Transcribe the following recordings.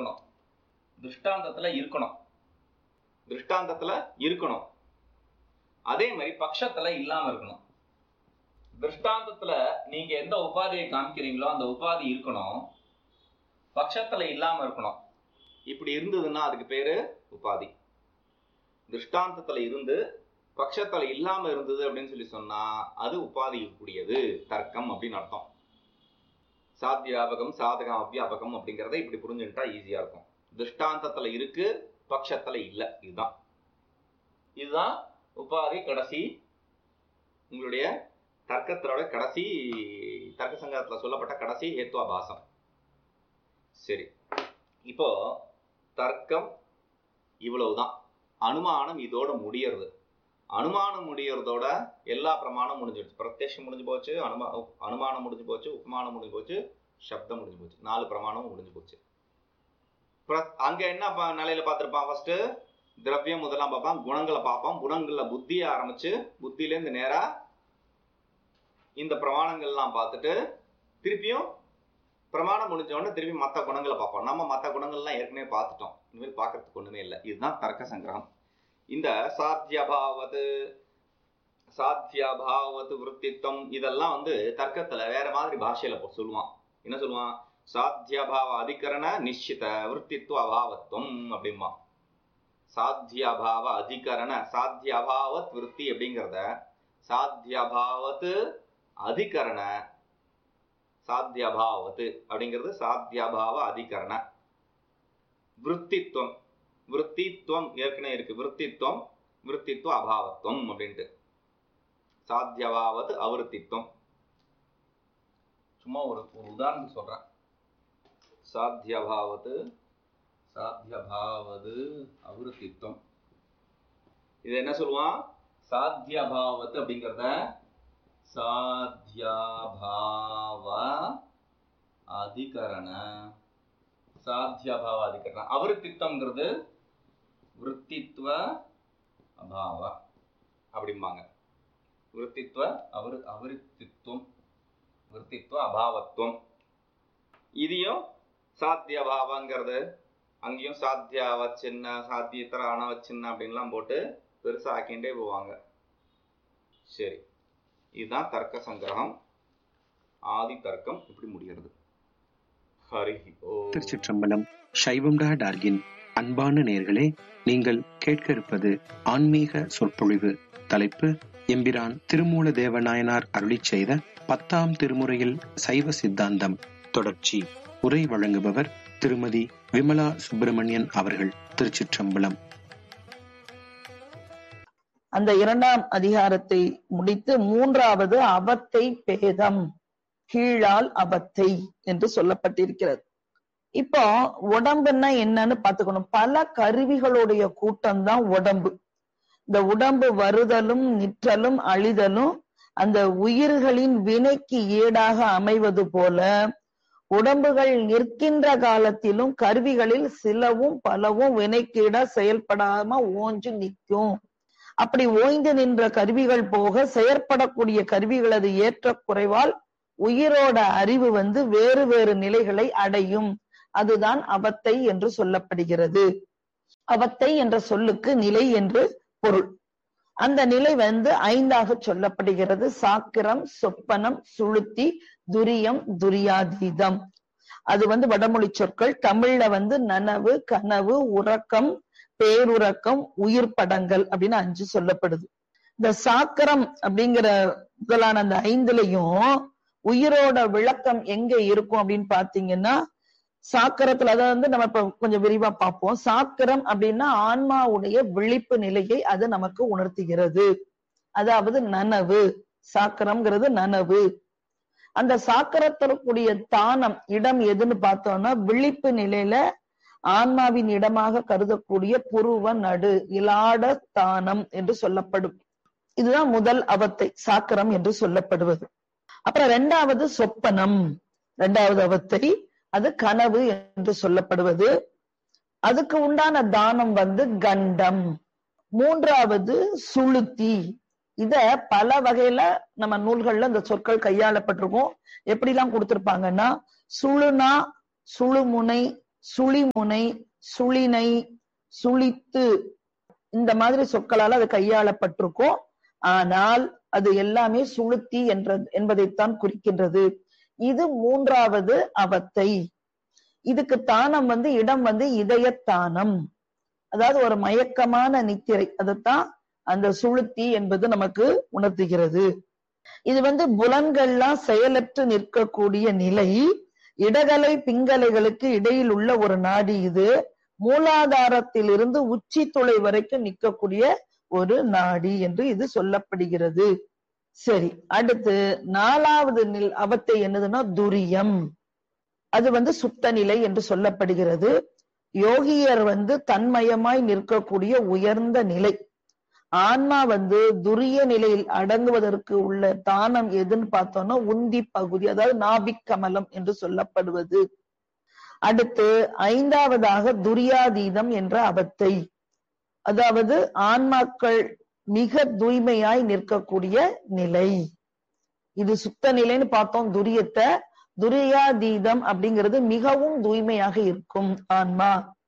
இருக்கணும் திருஷ்டாந்தத்துல இருக்கணும் திருஷ்டாந்தத்துல இருக்கணும் அதே மாதிரி பட்சத்துல இல்லாம இருக்கணும் திருஷ்டாந்தத்துல நீங்க எந்த உபாதியை காமிக்கிறீங்களோ அந்த உபாதி இருக்கணும் பட்சத்துல இல்லாம இருக்கணும் இப்படி இருந்ததுன்னா அதுக்கு பேரு உபாதி திருஷ்டாந்தத்துல இருந்து பட்சத்துல இல்லாம இருந்தது அப்படின்னு சொல்லி சொன்னா அது உபாதிக்கு கூடியது தர்க்கம் அப்படின்னு அர்த்தம் சாத்தியாபகம் சாதகம் அவ்வியாபகம் அப்படிங்கறத இப்படி புரிஞ்சுக்கிட்டா ஈஸியா இருக்கும் திருஷ்டாந்தத்துல இருக்கு பட்சத்துல இல்ல இதுதான் இதுதான் உபாதி கடைசி உங்களுடைய தர்க்கத்திலோட கடைசி தர்க்க சங்கரத்துல சொல்லப்பட்ட கடைசி ஹேத்துவாபாசம் சரி இப்போ தர்க்கம் இவ்வளவுதான் அனுமானம் இதோட முடியறது அனுமானம் முடியறதோட எல்லா பிரமாணம் முடிஞ்சிடுச்சு பிரத்யட்சம் முடிஞ்சு போச்சு அனுமா அனுமானம் முடிஞ்சு போச்சு உபமானம் முடிஞ்சு போச்சு சப்தம் முடிஞ்சு போச்சு நாலு பிரமாணமும் முடிஞ்சு போச்சு பிர- அங்க என்ன ப- நிலையில பார்த்திருப்பான் ஃபர்ஸ்ட் திரவியம் முதலாம் பார்ப்பான் குணங்களை பார்ப்பான் குணங்கள்ல புத்தியை ஆரம்பிச்சு புத்தியில இருந்து நேரா இந்த பிரமாணங்கள்லாம் பார்த்துட்டு திருப்பியும் பிரமாணம் முடிஞ்ச உடனே திருப்பி மற்ற குணங்களை பார்ப்போம் நம்ம மற்ற குணங்கள்லாம் ஏற்கனவே பார்த்துட்டோம் இனிமேல் பார்க்கறதுக்கு ஒண்ணுமே இல்லை இதுதான் தர்க்க சங்கிரகம் இந்த சாத்தியபாவது சாத்தியபாவது விருத்தித்வம் இதெல்லாம் வந்து தர்க்கத்துல வேற மாதிரி பாஷையில போ- சொல்லுவான் என்ன சொல்லுவான் சாத்தியபாவ அதிகரண நிச்சித விருத்தித்துவ அபாவத்துவம் அப்படிம்பா சாத்தியபாவ அதிகரண சாத்தியபாவத் விருத்தி அப்படிங்கிறத சாத்தியபாவத் அதிகரண சாத்தியபாவத்து அப்படிங்கிறது சாத்தியபாவ அதிகரண விருத்தித்வம் விருத்தித்வம் ஏற்கனவே இருக்கு விருத்தித்வம் விருத்தித்துவ அபாவத்துவம் அப்படின்ட்டு சாத்தியபாவத் அவிருத்தித்வம் சும்மா ஒரு ஒரு உதாரணம் சொல்றேன் சாத்தியபாவத் சாத்தியபாவது அவிருத்தித்வம் இது என்ன சொல்லுவான் சாத்தியபாவத் அப்படிங்கிறத சாத்தியபாவ அதிகரண சாத்தியபாவ அதிகரண அவிருத்தித்வங்கிறது விருத்தித்துவ அபாவ அப்படிம்பாங்க விருத்தித்துவ அவரு அவிருத்தித்துவம் விருத்தித்துவ அபாவத்துவம் இதையும் சாத்தியபாவங்கிறது அங்கேயும் சாத்தியாவ சின்ன சாத்தியத்தர அணவ சின்ன அப்படின்லாம் போட்டு பெருசா ஆக்கிண்டே போவாங்க சரி இதுதான் தர்க்க சங்கிரகம் ஆதி தர்க்கம் இப்படி முடிகிறது ஹரி ஓ திருச்சிற்றம்பலம் சைவம் டா டார்கின் அன்பான நேர்களே நீங்கள் கேட்க இருப்பது ஆன்மீக சொற்பொழிவு தலைப்பு எம்பிரான் திருமூல தேவநாயனார் அருளிச் செய்த பத்தாம் திருமுறையில் சைவ சித்தாந்தம் தொடர்ச்சி உரை வழங்குபவர் திருமதி விமலா சுப்பிரமணியன் அவர்கள் திருச்சிற்றம்பலம் அந்த இரண்டாம் அதிகாரத்தை முடித்து மூன்றாவது அவத்தை பேதம் கீழால் அவத்தை என்று சொல்லப்பட்டிருக்கிறது இப்போ உடம்புன்னா என்னன்னு பாத்துக்கணும் பல கருவிகளுடைய கூட்டம் தான் உடம்பு இந்த உடம்பு வருதலும் நிற்றலும் அழிதலும் அந்த உயிர்களின் வினைக்கு ஈடாக அமைவது போல உடம்புகள் நிற்கின்ற காலத்திலும் கருவிகளில் சிலவும் பலவும் வினைக்கீடா செயல்படாம ஓஞ்சு நிற்கும் அப்படி ஓய்ந்து நின்ற கருவிகள் போக செயற்படக்கூடிய கருவிகளது ஏற்ற குறைவால் உயிரோட அறிவு வந்து வேறு வேறு நிலைகளை அடையும் அதுதான் அவத்தை என்று சொல்லப்படுகிறது அவத்தை என்ற சொல்லுக்கு நிலை என்று பொருள் அந்த நிலை வந்து ஐந்தாக சொல்லப்படுகிறது சாக்கிரம் சொப்பனம் சுளுத்தி துரியம் துரியாதீதம் அது வந்து வடமொழி சொற்கள் தமிழ்ல வந்து நனவு கனவு உறக்கம் பேருறக்கம் உயிர் படங்கள் அப்படின்னு அஞ்சு சொல்லப்படுது இந்த சாக்கரம் அப்படிங்கிற முதலான அந்த ஐந்துலயும் உயிரோட விளக்கம் எங்க இருக்கும் அப்படின்னு பாத்தீங்கன்னா சாக்கரத்துல அதை வந்து நம்ம இப்ப கொஞ்சம் விரிவா பார்ப்போம் சாக்கரம் அப்படின்னா ஆன்மாவுடைய விழிப்பு நிலையை அது நமக்கு உணர்த்துகிறது அதாவது நனவு சாக்கரம்ங்கிறது நனவு அந்த சாக்கரத்திற்குரிய தானம் இடம் எதுன்னு பார்த்தோம்னா விழிப்பு நிலையில ஆன்மாவின் இடமாக கருதக்கூடிய புருவ நடு இலாட தானம் என்று சொல்லப்படும் இதுதான் முதல் அவத்தை சாக்கரம் என்று சொல்லப்படுவது அப்புறம் இரண்டாவது சொப்பனம் இரண்டாவது அவத்தை அது கனவு என்று சொல்லப்படுவது அதுக்கு உண்டான தானம் வந்து கண்டம் மூன்றாவது சுளுத்தி இத பல வகையில நம்ம நூல்கள்ல இந்த சொற்கள் கையாளப்பட்டிருக்கும் எப்படி எல்லாம் கொடுத்திருப்பாங்கன்னா சுழுனா சுழுமுனை சுழிமுனை சுழினை சுழித்து இந்த மாதிரி சொற்களால் அது கையாளப்பட்டிருக்கும் ஆனால் அது எல்லாமே சுளுத்தி என்ற என்பதைத்தான் குறிக்கின்றது இது மூன்றாவது அவத்தை இதுக்கு தானம் வந்து இடம் வந்து இதயத்தானம் அதாவது ஒரு மயக்கமான நித்திரை அதைத்தான் அந்த சுளுத்தி என்பது நமக்கு உணர்த்துகிறது இது வந்து புலன்கள்லாம் செயலற்று நிற்கக்கூடிய நிலை இடகலை பிங்கலைகளுக்கு இடையில் உள்ள ஒரு நாடி இது மூலாதாரத்திலிருந்து உச்சி துளை வரைக்கும் நிற்கக்கூடிய ஒரு நாடி என்று இது சொல்லப்படுகிறது சரி அடுத்து நாலாவது நில் அவத்தை என்னதுன்னா துரியம் அது வந்து சுத்த நிலை என்று சொல்லப்படுகிறது யோகியர் வந்து தன்மயமாய் நிற்கக்கூடிய உயர்ந்த நிலை ஆன்மா வந்து துரிய நிலையில் அடங்குவதற்கு உள்ள தானம் எதுன்னு பார்த்தோம்னா உந்தி பகுதி அதாவது நாபிக் கமலம் என்று சொல்லப்படுவது அடுத்து ஐந்தாவதாக துரியாதீதம் என்ற அவத்தை அதாவது ஆன்மாக்கள் மிக தூய்மையாய் நிற்கக்கூடிய நிலை இது சுத்த நிலைன்னு பார்த்தோம் துரியத்தை துரியாதீதம் அப்படிங்கிறது மிகவும் தூய்மையாக இருக்கும் ஆன்மா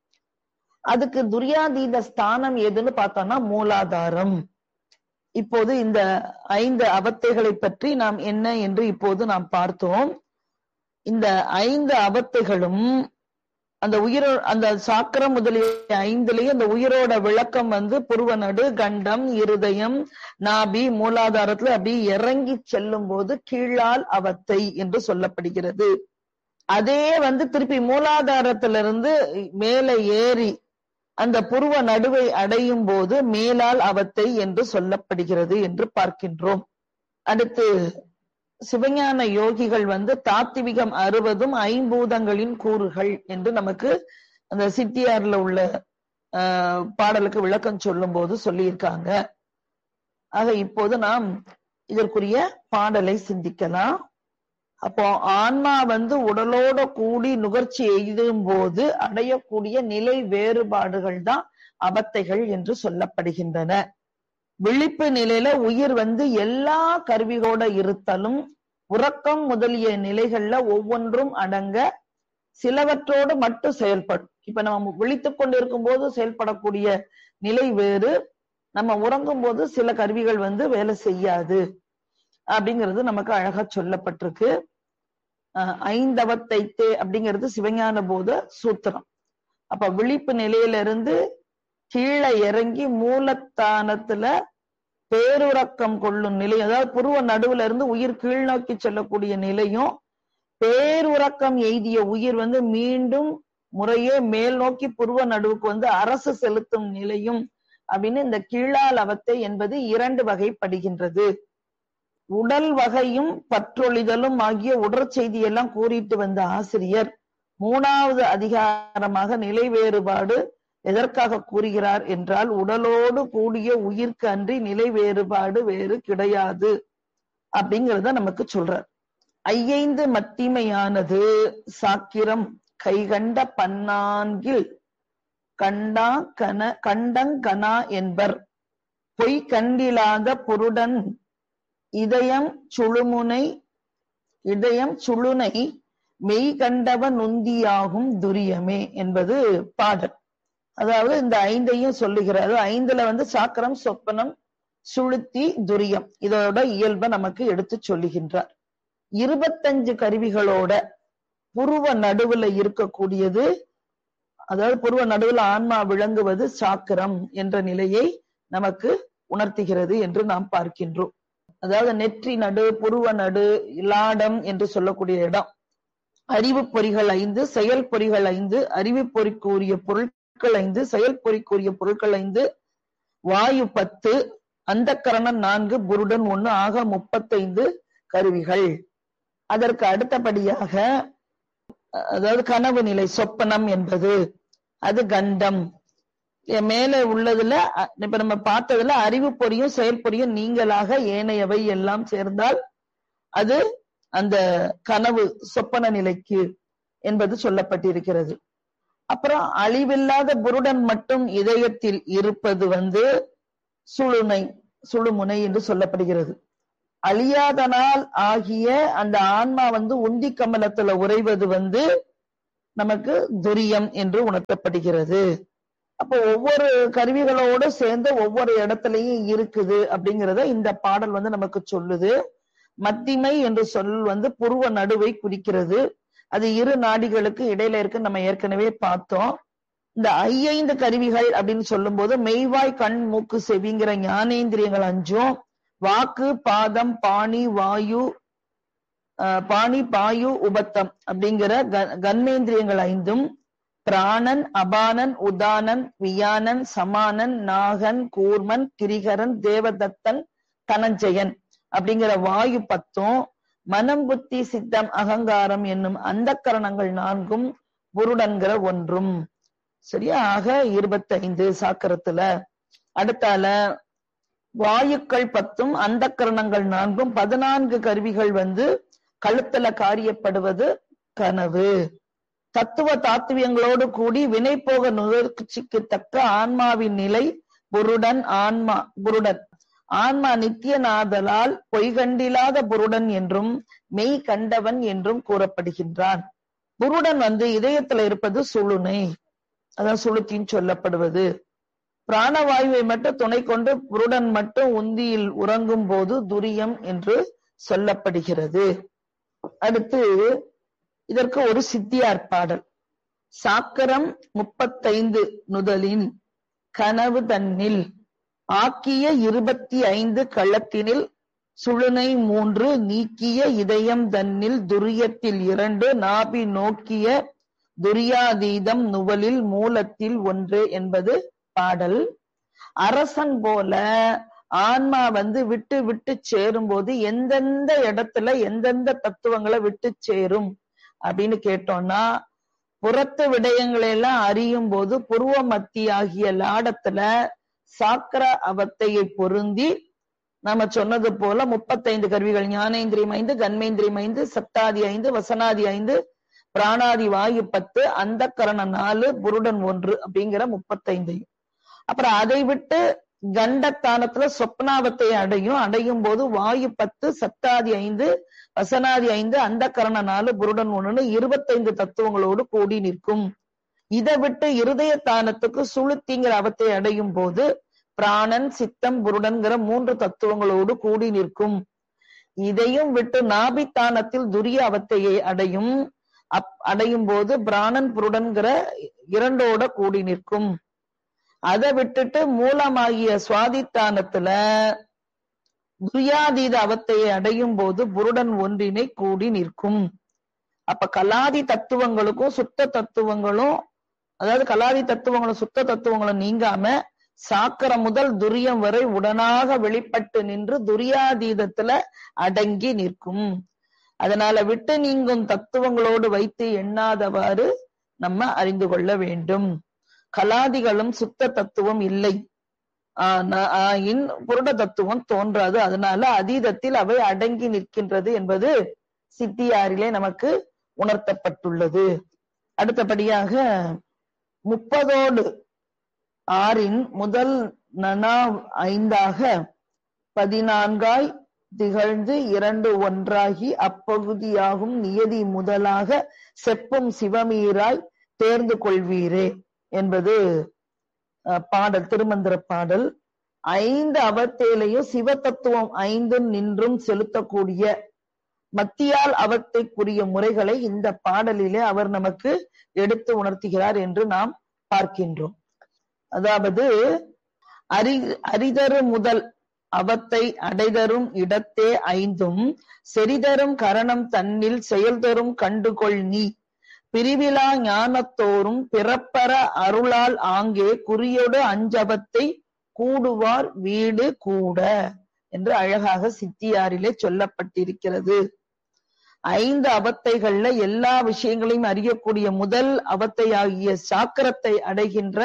அதுக்கு துரியாதீத ஸ்தானம் எதுன்னு பார்த்தோம்னா மூலாதாரம் இப்போது இந்த ஐந்து அவத்தைகளை பற்றி நாம் என்ன என்று இப்போது நாம் பார்த்தோம் இந்த ஐந்து அவத்தைகளும் அந்த உயிரோ அந்த சாக்கரம் முதலிய ஐந்துலயும் அந்த உயிரோட விளக்கம் வந்து புருவநடு கண்டம் இருதயம் நாபி மூலாதாரத்துல அப்படி இறங்கி செல்லும் போது கீழால் அவத்தை என்று சொல்லப்படுகிறது அதே வந்து திருப்பி மூலாதாரத்திலிருந்து மேலே ஏறி அந்த புருவ நடுவை அடையும் போது மேலால் அவத்தை என்று சொல்லப்படுகிறது என்று பார்க்கின்றோம் அடுத்து சிவஞான யோகிகள் வந்து தாத்திவிகம் அறுபதும் ஐம்பூதங்களின் கூறுகள் என்று நமக்கு அந்த சித்தியார்ல உள்ள ஆஹ் பாடலுக்கு விளக்கம் சொல்லும் போது சொல்லியிருக்காங்க ஆக இப்போது நாம் இதற்குரிய பாடலை சிந்திக்கலாம் அப்போ ஆன்மா வந்து உடலோட கூடி நுகர்ச்சி எய்தும் போது அடையக்கூடிய நிலை வேறுபாடுகள் தான் அவத்தைகள் என்று சொல்லப்படுகின்றன விழிப்பு நிலையில உயிர் வந்து எல்லா கருவிகளோட இருத்தலும் உறக்கம் முதலிய நிலைகள்ல ஒவ்வொன்றும் அடங்க சிலவற்றோடு மட்டும் செயல்படும் இப்ப நம்ம விழித்துக் கொண்டிருக்கும் போது செயல்படக்கூடிய நிலை வேறு நம்ம உறங்கும் போது சில கருவிகள் வந்து வேலை செய்யாது அப்படிங்கிறது நமக்கு அழகா சொல்லப்பட்டிருக்கு அஹ் ஐந்தவத்தைத்தே அப்படிங்கிறது சிவஞான போத சூத்திரம் அப்ப விழிப்பு நிலையில இருந்து கீழே இறங்கி மூலத்தானத்துல பேருறக்கம் கொள்ளும் நிலை அதாவது புருவ நடுவுல இருந்து உயிர் கீழ் நோக்கி செல்லக்கூடிய நிலையும் பேருறக்கம் எய்திய உயிர் வந்து மீண்டும் முறையே மேல் நோக்கி புருவ நடுவுக்கு வந்து அரசு செலுத்தும் நிலையும் அப்படின்னு இந்த கீழால் அவத்தை என்பது இரண்டு வகைப்படுகின்றது உடல் வகையும் பற்றொழிதலும் ஆகிய உடற்செய்தி எல்லாம் கூறிட்டு வந்த ஆசிரியர் மூணாவது அதிகாரமாக நிலை வேறுபாடு எதற்காக கூறுகிறார் என்றால் உடலோடு கூடிய உயிர்க்கு அன்றி நிலை வேறுபாடு வேறு கிடையாது அப்படிங்கிறத நமக்கு சொல்றார் ஐயைந்து மத்திமையானது சாக்கிரம் கைகண்ட பன்னான்கில் கண்டா கன கண்டங்கனா என்பர் பொய் கண்டிலாத பொருடன் இதயம் சுழுமுனை இதயம் சுழுனை மெய் கண்டவ நுந்தியாகும் துரியமே என்பது பாடல் அதாவது இந்த ஐந்தையும் சொல்லுகிறார் ஐந்துல வந்து சாக்கரம் சொப்பனம் சுளுத்தி துரியம் இதோட இயல்பை நமக்கு எடுத்து சொல்லுகின்றார் இருபத்தஞ்சு கருவிகளோட புருவ நடுவுல இருக்கக்கூடியது அதாவது புருவ நடுவுல ஆன்மா விளங்குவது சாக்கரம் என்ற நிலையை நமக்கு உணர்த்துகிறது என்று நாம் பார்க்கின்றோம் அதாவது நெற்றி நடு புருவ நடு லாடம் என்று சொல்லக்கூடிய இடம் அறிவு பொறிகள் ஐந்து செயல் பொறிகள் ஐந்து அறிவு பொறிக்குரிய பொருட்கள் ஐந்து செயல் பொறிக்குரிய பொருட்கள் ஐந்து வாயு பத்து அந்த கரணம் நான்கு புருடன் ஒண்ணு ஆக முப்பத்தைந்து கருவிகள் அதற்கு அடுத்தபடியாக அதாவது கனவு நிலை சொப்பனம் என்பது அது கண்டம் மேலே உள்ளதுல இப்ப நம்ம பார்த்ததுல அறிவு பொறியும் செயல்பொறியும் நீங்களாக ஏனையவை எல்லாம் சேர்ந்தால் அது அந்த கனவு சொப்பன நிலைக்கு என்பது சொல்லப்பட்டிருக்கிறது அப்புறம் அழிவில்லாத புருடன் மட்டும் இதயத்தில் இருப்பது வந்து சுழுனை சுழுமுனை என்று சொல்லப்படுகிறது அழியாதனால் ஆகிய அந்த ஆன்மா வந்து உந்தி கமலத்துல உறைவது வந்து நமக்கு துரியம் என்று உணர்த்தப்படுகிறது அப்போ ஒவ்வொரு கருவிகளோடு சேர்ந்து ஒவ்வொரு இடத்துலயும் இருக்குது அப்படிங்கறத இந்த பாடல் வந்து நமக்கு சொல்லுது மத்திமை என்று சொல் வந்து புருவ நடுவை குறிக்கிறது அது இரு நாடிகளுக்கு இடையில இருக்கு நம்ம ஏற்கனவே பார்த்தோம் இந்த ஐயைந்து கருவிகள் அப்படின்னு சொல்லும்போது மெய்வாய் கண் மூக்கு செவிங்கிற ஞானேந்திரியங்கள் அஞ்சும் வாக்கு பாதம் பாணி வாயு அஹ், பாணி பாயு உபத்தம் அப்படிங்கிற க- கன்மேந்திரியங்கள் ஐந்தும் பிராணன் அபானன் உதானன் வியானன் சமானன் நாகன் கூர்மன் கிரிகரன் தேவதத்தன் தனஞ்சயன் அப்படிங்கிற வாயு பத்தும் மனம் புத்தி சித்தம் அகங்காரம் என்னும் அந்த கரணங்கள் நான்கும் புருடன்கிற ஒன்றும் சரியா ஆக இருபத்தைந்து சாக்கரத்துல அடுத்தால வாயுக்கள் பத்தும் அந்த கரணங்கள் நான்கும் பதினான்கு கருவிகள் வந்து கழுத்துல காரியப்படுவது கனவு தத்துவ தாத்துவியங்களோடு கூடி வினை போக நுகர்ச்சிக்கு தக்க ஆன்மாவின் நிலை புருடன் ஆன்மா புருடன் ஆன்மா நித்தியநாதலால் பொய்கண்டிலாத புருடன் என்றும் மெய் கண்டவன் என்றும் கூறப்படுகின்றான் புருடன் வந்து இதயத்துல இருப்பது சுளுனை அதான் சுளுத்தின்னு சொல்லப்படுவது பிராணவாயுவை மட்டும் துணை கொண்டு புருடன் மட்டும் உந்தியில் உறங்கும் போது துரியம் என்று சொல்லப்படுகிறது அடுத்து இதற்கு ஒரு சித்தியார் பாடல் சாக்கரம் முப்பத்தைந்து நுதலின் கனவு தன்னில் ஆக்கிய இருபத்தி ஐந்து களத்தினில் சுழுனை மூன்று நீக்கிய இதயம் தன்னில் துரியத்தில் இரண்டு நாபி நோக்கிய துரியாதீதம் நுவலில் மூலத்தில் ஒன்று என்பது பாடல் அரசன் போல ஆன்மா வந்து விட்டு விட்டு சேரும்போது எந்தெந்த இடத்துல எந்தெந்த தத்துவங்களை விட்டு சேரும் அப்படின்னு கேட்டோம்னா புறத்து விடயங்களை எல்லாம் அறியும் போது புருவ மத்தி ஆகிய லாடத்துல சாக்கர அவத்தையை பொருந்தி நாம சொன்னது போல முப்பத்தைந்து கருவிகள் ஞானேந்திரியம் ஐந்து கண்மேந்திரியம் ஐந்து சத்தாதி ஐந்து வசனாதி ஐந்து பிராணாதி வாயு பத்து அந்த கரண நாலு புருடன் ஒன்று அப்படிங்கிற முப்பத்தைந்தையும் அப்புறம் அதை விட்டு கண்டத்தானத்துல சொப்னாவத்தை அடையும் அடையும் போது வாயு பத்து சத்தாதி ஐந்து வசனாதி ஐந்து அந்த கரண நாலு புருடன் ஒண்ணுன்னு இருபத்தைந்து தத்துவங்களோடு கூடி நிற்கும் இதை விட்டு இருதய தானத்துக்கு சுளுத்திங்கிற அவத்தை அடையும் போது பிராணன் சித்தம் புருடன்கிற மூன்று தத்துவங்களோடு கூடி நிற்கும் இதையும் விட்டு நாபித்தானத்தில் துரிய அவத்தையை அடையும் அப் அடையும் போது பிராணன் புருடன்கிற இரண்டோட கூடி நிற்கும் அதை விட்டுட்டு மூலமாகிய சுவாதித்தானத்துல துரியாதீத அவத்தையை அடையும் போது புருடன் ஒன்றினை கூடி நிற்கும் அப்ப கலாதி தத்துவங்களுக்கும் சுத்த தத்துவங்களும் அதாவது கலாதி தத்துவங்களும் சுத்த தத்துவங்களும் நீங்காம சாக்கரம் முதல் துரியம் வரை உடனாக வெளிப்பட்டு நின்று துரியாதீதத்துல அடங்கி நிற்கும் அதனால விட்டு நீங்கும் தத்துவங்களோடு வைத்து எண்ணாதவாறு நம்ம அறிந்து கொள்ள வேண்டும் கலாதிகளும் சுத்த தத்துவம் இல்லை ஆனா- ஆயின் புருட தத்துவம் தோன்றாது அதனால அதீதத்தில் அவை அடங்கி நிற்கின்றது என்பது சித்தியாரிலே நமக்கு உணர்த்தப்பட்டுள்ளது அடுத்தபடியாக முப்பதோடு ஆறின் முதல் நனா ஐந்தாக பதினான்காய் திகழ்ந்து இரண்டு ஒன்றாகி அப்பகுதியாகும் நியதி முதலாக செப்பும் சிவமீராய் தேர்ந்து கொள்வீரே என்பது அஹ், பாடல் திருமந்திர பாடல் ஐந்து அவத்தேலையும் சிவ தத்துவம் ஐந்தும் நின்றும் செலுத்தக்கூடிய மத்தியால் அவத்தைக்குரிய முறைகளை இந்த பாடலிலே அவர் நமக்கு எடுத்து உணர்த்துகிறார் என்று நாம் பார்க்கின்றோம் அதாவது அரி அரிதரு முதல் அவத்தை அடைதரும் இடத்தே ஐந்தும் செறிதரும் கரணம் தன்னில் செயல்தரும் கண்டுகொள் நீ பிரிவிலா ஞானத்தோறும் பிறப்பற அருளால் ஆங்கே குறியொடு அஞ்சபத்தை கூடுவார் வீடு கூட என்று அழகாக சித்தியாரிலே சொல்லப்பட்டிருக்கிறது ஐந்து அவத்தைகள்ல எல்லா விஷயங்களையும் அறியக்கூடிய முதல் அவத்தையாகிய சாக்கரத்தை அடைகின்ற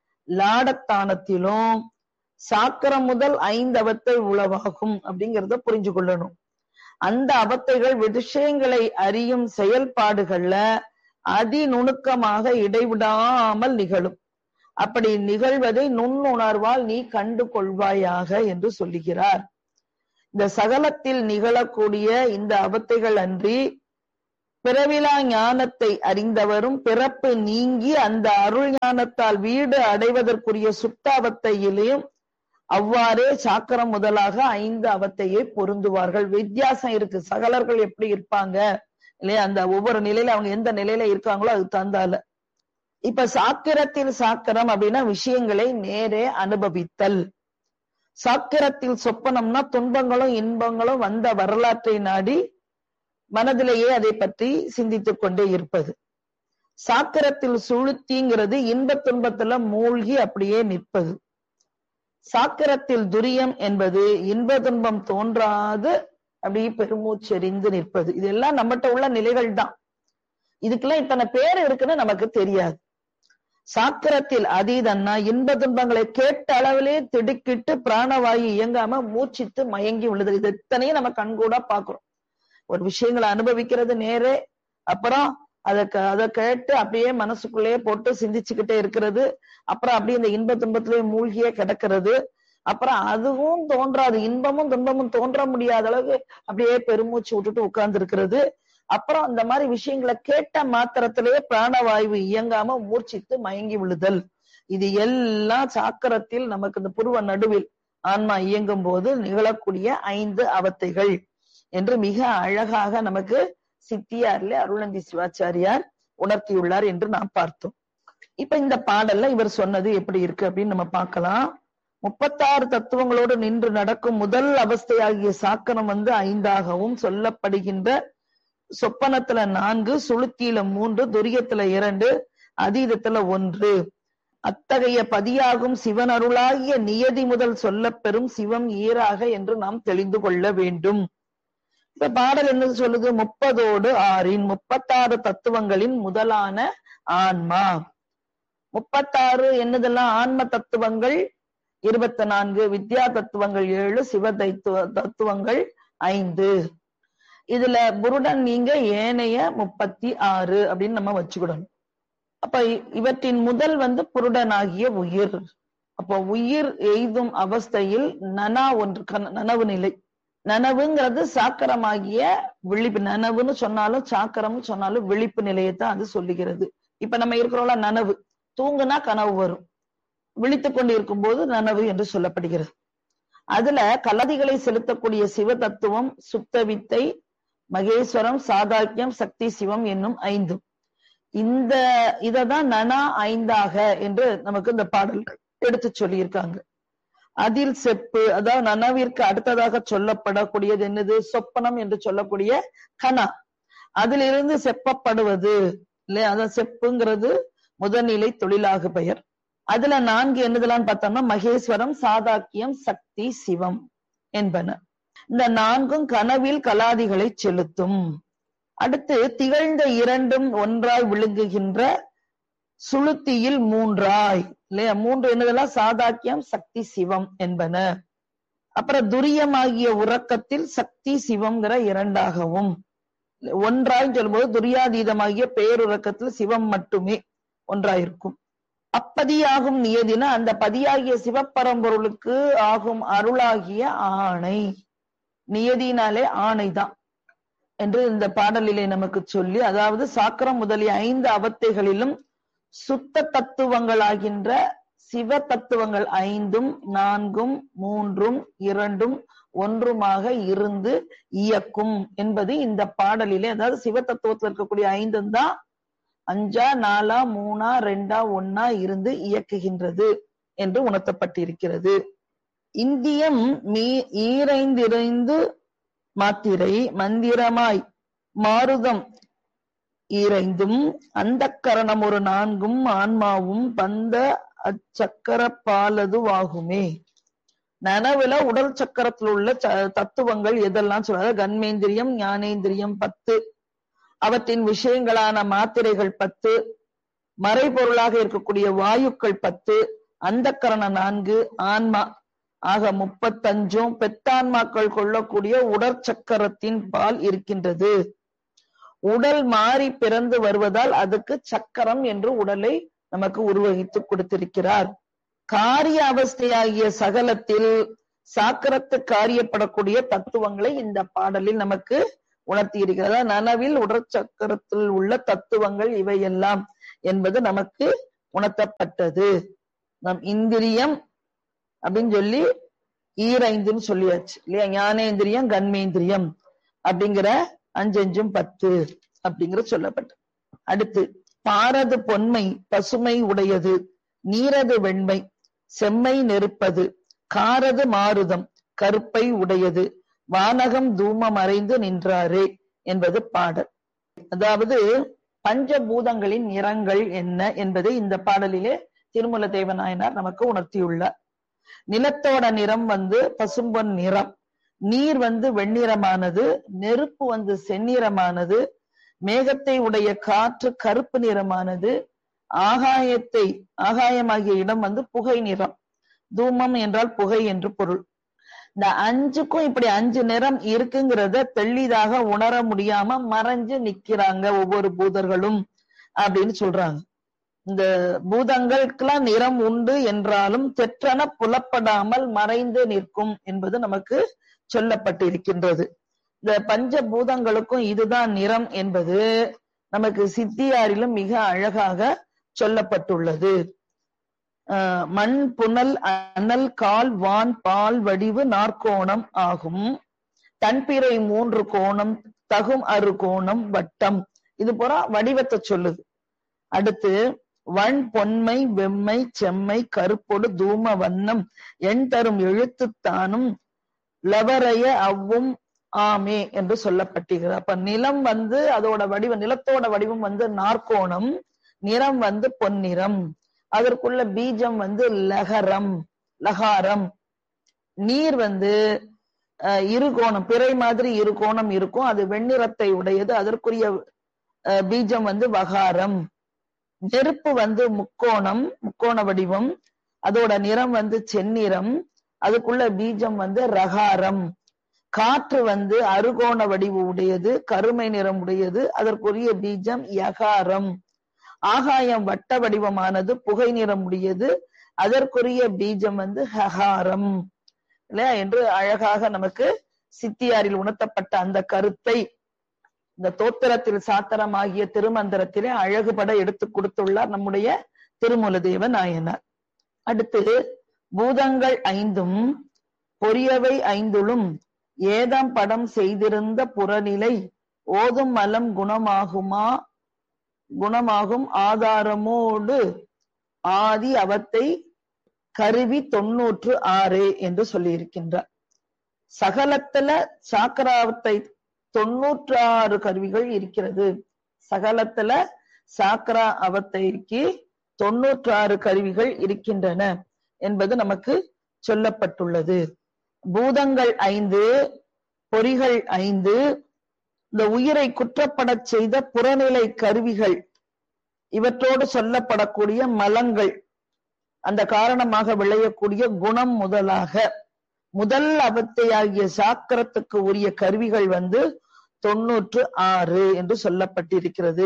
லாடத்தானத்திலும் சாக்கரம் முதல் ஐந்து அவத்தை உளவாகும் அப்படிங்கறத புரிஞ்சு கொள்ளணும் அந்த அவத்தைகள் விஷயங்களை அறியும் செயல்பாடுகள்ல அதிநுணுக்கமாக இடைவிடாமல் நிகழும் அப்படி நிகழ்வதை நுண்ணுணர்வால் நீ கண்டு கொள்வாயாக என்று சொல்லுகிறார் இந்த சகலத்தில் நிகழக்கூடிய இந்த அவத்தைகள் அன்றி பிறவிலா ஞானத்தை அறிந்தவரும் பிறப்பு நீங்கி அந்த அருள் ஞானத்தால் வீடு அடைவதற்குரிய சுத்தாவத்தையிலையும் அவ்வாறே சாக்கரம் முதலாக ஐந்து அவத்தையை பொருந்துவார்கள் வித்தியாசம் இருக்கு சகலர்கள் எப்படி இருப்பாங்க இல்லையா அந்த ஒவ்வொரு நிலையில அவங்க எந்த நிலையில இருக்காங்களோ அது தந்தால இப்ப சாக்கிரத்தில் சாக்கரம் அப்படின்னா விஷயங்களை நேரே அனுபவித்தல் சாக்கிரத்தில் சொப்பனம்னா துன்பங்களும் இன்பங்களும் வந்த வரலாற்றை நாடி மனதிலேயே அதை பற்றி சிந்தித்துக் கொண்டே இருப்பது சாக்கிரத்தில் சுளுத்திங்கிறது இன்ப துன்பத்துல மூழ்கி அப்படியே நிற்பது சாக்கிரத்தில் துரியம் என்பது இன்ப துன்பம் தோன்றாது அப்படியே பெருமூச்செறிந்து நிற்பது இதெல்லாம் நம்மகிட்ட உள்ள நிலைகள் தான் இதுக்கெல்லாம் இத்தனை பேர் இருக்குன்னு நமக்கு தெரியாது சாக்கிரத்தில் அதீதன்னா இன்ப துன்பங்களை கேட்ட அளவிலே திடுக்கிட்டு பிராணவாயு இயங்காம மூச்சித்து மயங்கி உள்ளது இது இத்தனையும் நம்ம கண்கூடா பாக்குறோம் ஒரு விஷயங்களை அனுபவிக்கிறது நேரே அப்புறம் அதை அதை கேட்டு அப்படியே மனசுக்குள்ளேயே போட்டு சிந்திச்சுக்கிட்டே இருக்கிறது அப்புறம் அப்படியே இந்த இன்ப துன்பத்திலேயே மூழ்கியே கிடக்கிறது அப்புறம் அதுவும் தோன்றாது இன்பமும் துன்பமும் தோன்ற முடியாத அளவுக்கு அப்படியே பெருமூச்சு விட்டுட்டு உட்கார்ந்து இருக்கிறது அப்புறம் அந்த மாதிரி விஷயங்களை கேட்ட மாத்திரத்திலேயே பிராணவாயு இயங்காம மூர்ச்சித்து மயங்கி விழுதல் இது எல்லாம் சாக்கரத்தில் நமக்கு இந்த புருவ நடுவில் ஆன்மா இயங்கும் போது நிகழக்கூடிய ஐந்து அவத்தைகள் என்று மிக அழகாக நமக்கு சித்தியார்ல அருளந்தி சிவாச்சாரியார் உணர்த்தியுள்ளார் என்று நாம் பார்த்தோம் இப்ப இந்த பாடல்ல இவர் சொன்னது எப்படி இருக்கு அப்படின்னு நம்ம பார்க்கலாம் முப்பத்தாறு தத்துவங்களோடு நின்று நடக்கும் முதல் அவஸ்தையாகிய சாக்கரம் வந்து ஐந்தாகவும் சொல்லப்படுகின்ற சொப்பனத்துல நான்கு சுளுத்தியில மூன்று துரியத்துல இரண்டு அதீதத்துல ஒன்று அத்தகைய பதியாகும் சிவன் அருளாகிய நியதி முதல் சொல்லப் பெறும் சிவம் ஈராக என்று நாம் தெரிந்து கொள்ள வேண்டும் இந்த பாடல் என்ன சொல்லுது முப்பதோடு ஆறின் முப்பத்தாறு தத்துவங்களின் முதலான ஆன்மா முப்பத்தாறு என்னதெல்லாம் ஆன்ம தத்துவங்கள் இருபத்தி நான்கு வித்யா தத்துவங்கள் ஏழு சிவ தைத்துவ தத்துவங்கள் ஐந்து இதுல புருடன் நீங்க ஏனைய முப்பத்தி ஆறு அப்படின்னு நம்ம வச்சுக்கிடணும் அப்ப இவற்றின் முதல் வந்து புருடனாகிய உயிர் அப்போ உயிர் எய்தும் அவஸ்தையில் நனா ஒன்று நனவு நிலை நனவுங்கிறது சாக்கரமாகிய விழிப்பு நனவுன்னு சொன்னாலும் சாக்கரம் சொன்னாலும் விழிப்பு நிலையத்தான் அது சொல்லுகிறது இப்ப நம்ம இருக்கிறோம்ல நனவு தூங்குனா கனவு வரும் விழித்துக் கொண்டு இருக்கும் போது நனவு என்று சொல்லப்படுகிறது அதுல கலதிகளை செலுத்தக்கூடிய சிவ தத்துவம் சுத்த வித்தை மகேஸ்வரம் சாதாக்கியம் சக்தி சிவம் என்னும் ஐந்தும் இந்த இததான் நனா ஐந்தாக என்று நமக்கு இந்த பாடல் எடுத்து சொல்லியிருக்காங்க அதில் செப்பு அதாவது நனவிற்கு அடுத்ததாக சொல்லப்படக்கூடியது என்னது சொப்பனம் என்று சொல்லக்கூடிய கனா அதிலிருந்து செப்பப்படுவது இல்லையா அதான் செப்புங்கிறது முதல்நிலை தொழிலாகு பெயர் அதுல நான்கு என்னதெல்லாம் பார்த்தோம்னா மகேஸ்வரம் சாதாக்கியம் சக்தி சிவம் என்பன இந்த நான்கும் கனவில் கலாதிகளை செலுத்தும் அடுத்து திகழ்ந்த இரண்டும் ஒன்றாய் விழுங்குகின்ற சுளுத்தியில் மூன்றாய் இல்லையா மூன்று என்னதெல்லாம் சாதாக்கியம் சக்தி சிவம் என்பன அப்புறம் துரியமாகிய உறக்கத்தில் சக்தி சிவம்ங்கிற இரண்டாகவும் ஒன்றாய் சொல்லும்போது துரியாதீதமாகிய பேருறக்கத்தில் சிவம் மட்டுமே ஒன்றாயிருக்கும் அப்பதியாகும் நியதினா அந்த பதியாகிய சிவப்பரம்பொருளுக்கு ஆகும் அருளாகிய ஆணை நியதினாலே ஆணைதான் என்று இந்த பாடலிலே நமக்கு சொல்லி அதாவது சாக்கரம் முதலிய ஐந்து அவத்தைகளிலும் சுத்த தத்துவங்களாகின்ற சிவ தத்துவங்கள் ஐந்தும் நான்கும் மூன்றும் இரண்டும் ஒன்றுமாக இருந்து இயக்கும் என்பது இந்த பாடலிலே அதாவது சிவ தத்துவத்தில் இருக்கக்கூடிய ஐந்தும் தான் அஞ்சா நாலா மூணா ரெண்டா ஒன்னா இருந்து இயக்குகின்றது என்று உணர்த்தப்பட்டிருக்கிறது இந்தியம் மீ ஈரைந்திரைந்து மாத்திரை மந்திரமாய் மாருதம் ஈரைந்தும் அந்த கரணம் ஒரு நான்கும் ஆன்மாவும் பந்த அச்சக்கர பாலதுவாகுமே நனவுல உடல் சக்கரத்தில் உள்ள தத்துவங்கள் எதெல்லாம் சொல்றாங்க கண்மேந்திரியம் ஞானேந்திரியம் பத்து அவற்றின் விஷயங்களான மாத்திரைகள் பத்து மறைபொருளாக இருக்கக்கூடிய வாயுக்கள் பத்து அந்த கரண நான்கு ஆன்மா ஆக முப்பத்தஞ்சும் பெத்தான்மாக்கள் கொள்ளக்கூடிய உடற்சக்கரத்தின் பால் இருக்கின்றது உடல் மாறி பிறந்து வருவதால் அதுக்கு சக்கரம் என்று உடலை நமக்கு உருவகித்து கொடுத்திருக்கிறார் காரிய அவஸ்தையாகிய சகலத்தில் சாக்கரத்து காரியப்படக்கூடிய தத்துவங்களை இந்த பாடலில் நமக்கு உணர்த்தி இருக்கிறதா நனவில் உடற்சக்கரத்தில் உள்ள தத்துவங்கள் இவையெல்லாம் என்பது நமக்கு உணர்த்தப்பட்டது நம் இந்திரியம் அப்படின்னு சொல்லி ஈரைந்துன்னு சொல்லியாச்சு இல்லையா ஞானேந்திரியம் கண்மேந்திரியம் அப்படிங்கிற அஞ்சஞ்சும் பத்து அப்படிங்கிற சொல்லப்பட்டது அடுத்து பாரது பொன்மை பசுமை உடையது நீரது வெண்மை செம்மை நெருப்பது காரது மாருதம் கருப்பை உடையது வானகம் தூமம் மறைந்து நின்றாரே என்பது பாடல் அதாவது பஞ்சபூதங்களின் நிறங்கள் என்ன என்பதை இந்த பாடலிலே திருமல தேவநாயனார் நமக்கு உணர்த்தியுள்ளார் நிலத்தோட நிறம் வந்து பசும்பொன் நிறம் நீர் வந்து வெண்ணிறமானது நெருப்பு வந்து செந்நிறமானது மேகத்தை உடைய காற்று கருப்பு நிறமானது ஆகாயத்தை ஆகாயமாகிய இடம் வந்து புகை நிறம் தூமம் என்றால் புகை என்று பொருள் இந்த அஞ்சுக்கும் இப்படி அஞ்சு நிறம் இருக்குங்கிறத தெளிதாக உணர முடியாம மறைஞ்சு நிக்கிறாங்க ஒவ்வொரு பூதர்களும் அப்படின்னு சொல்றாங்க இந்த பூதங்களுக்கெல்லாம் நிறம் உண்டு என்றாலும் தெற்றன புலப்படாமல் மறைந்து நிற்கும் என்பது நமக்கு சொல்லப்பட்டிருக்கின்றது இந்த பஞ்ச பூதங்களுக்கும் இதுதான் நிறம் என்பது நமக்கு சித்தியாரிலும் மிக அழகாக சொல்லப்பட்டுள்ளது மண் புனல் அனல் கால் வான் பால் வடிவு நாற்கோணம் ஆகும் தன்பிறை மூன்று கோணம் தகும் அறு கோணம் வட்டம் இது போற வடிவத்தை சொல்லுது அடுத்து வன் பொன்மை வெம்மை செம்மை கருப்பொடு தூம வண்ணம் எண் தரும் எழுத்துத்தானும் லவரைய அவ்வும் ஆமே என்று சொல்லப்பட்டிருக்கிறது அப்ப நிலம் வந்து அதோட வடிவம் நிலத்தோட வடிவம் வந்து நாற்கோணம் நிறம் வந்து பொன்னிறம் அதற்குள்ள பீஜம் வந்து லகரம் லகாரம் நீர் வந்து இரு கோணம் பிறை மாதிரி இரு கோணம் இருக்கும் அது வெண்ணிறத்தை உடையது அதற்குரிய பீஜம் வந்து வகாரம் நெருப்பு வந்து முக்கோணம் முக்கோண வடிவம் அதோட நிறம் வந்து செந்நிறம் அதுக்குள்ள பீஜம் வந்து ரகாரம் காற்று வந்து அருகோண வடிவு உடையது கருமை நிறம் உடையது அதற்குரிய பீஜம் யகாரம் ஆகாயம் வட்ட வடிவமானது புகை நிறம் உடையது அதற்குரிய பீஜம் வந்து ஹகாரம் இல்லையா என்று அழகாக நமக்கு சித்தியாரில் உணர்த்தப்பட்ட அந்த கருத்தை இந்த தோத்திரத்தில் சாத்திரமாகிய திருமந்திரத்திலே அழகுபட எடுத்து கொடுத்துள்ளார் நம்முடைய திருமூலதேவ நாயனார் அடுத்து பூதங்கள் ஐந்தும் பொரியவை ஐந்துளும் ஏதம் படம் செய்திருந்த புறநிலை ஓதும் மலம் குணமாகுமா குணமாகும் ஆதாரமோடு ஆதி அவத்தை கருவி தொன்னூற்று ஆறு என்று சொல்லியிருக்கின்றார் சகலத்துல சாக்கராவத்தை தொன்னூற்று ஆறு கருவிகள் இருக்கிறது சகலத்துல சாக்கரா அவத்தைக்கு தொன்னூற்று ஆறு கருவிகள் இருக்கின்றன என்பது நமக்கு சொல்லப்பட்டுள்ளது பூதங்கள் ஐந்து பொறிகள் ஐந்து இந்த உயிரை குற்றப்படச் செய்த புறநிலை கருவிகள் இவற்றோடு சொல்லப்படக்கூடிய மலங்கள் அந்த காரணமாக விளையக்கூடிய குணம் முதலாக முதல் அவத்தையாகிய சாக்கரத்துக்கு உரிய கருவிகள் வந்து தொன்னூற்று ஆறு என்று சொல்லப்பட்டிருக்கிறது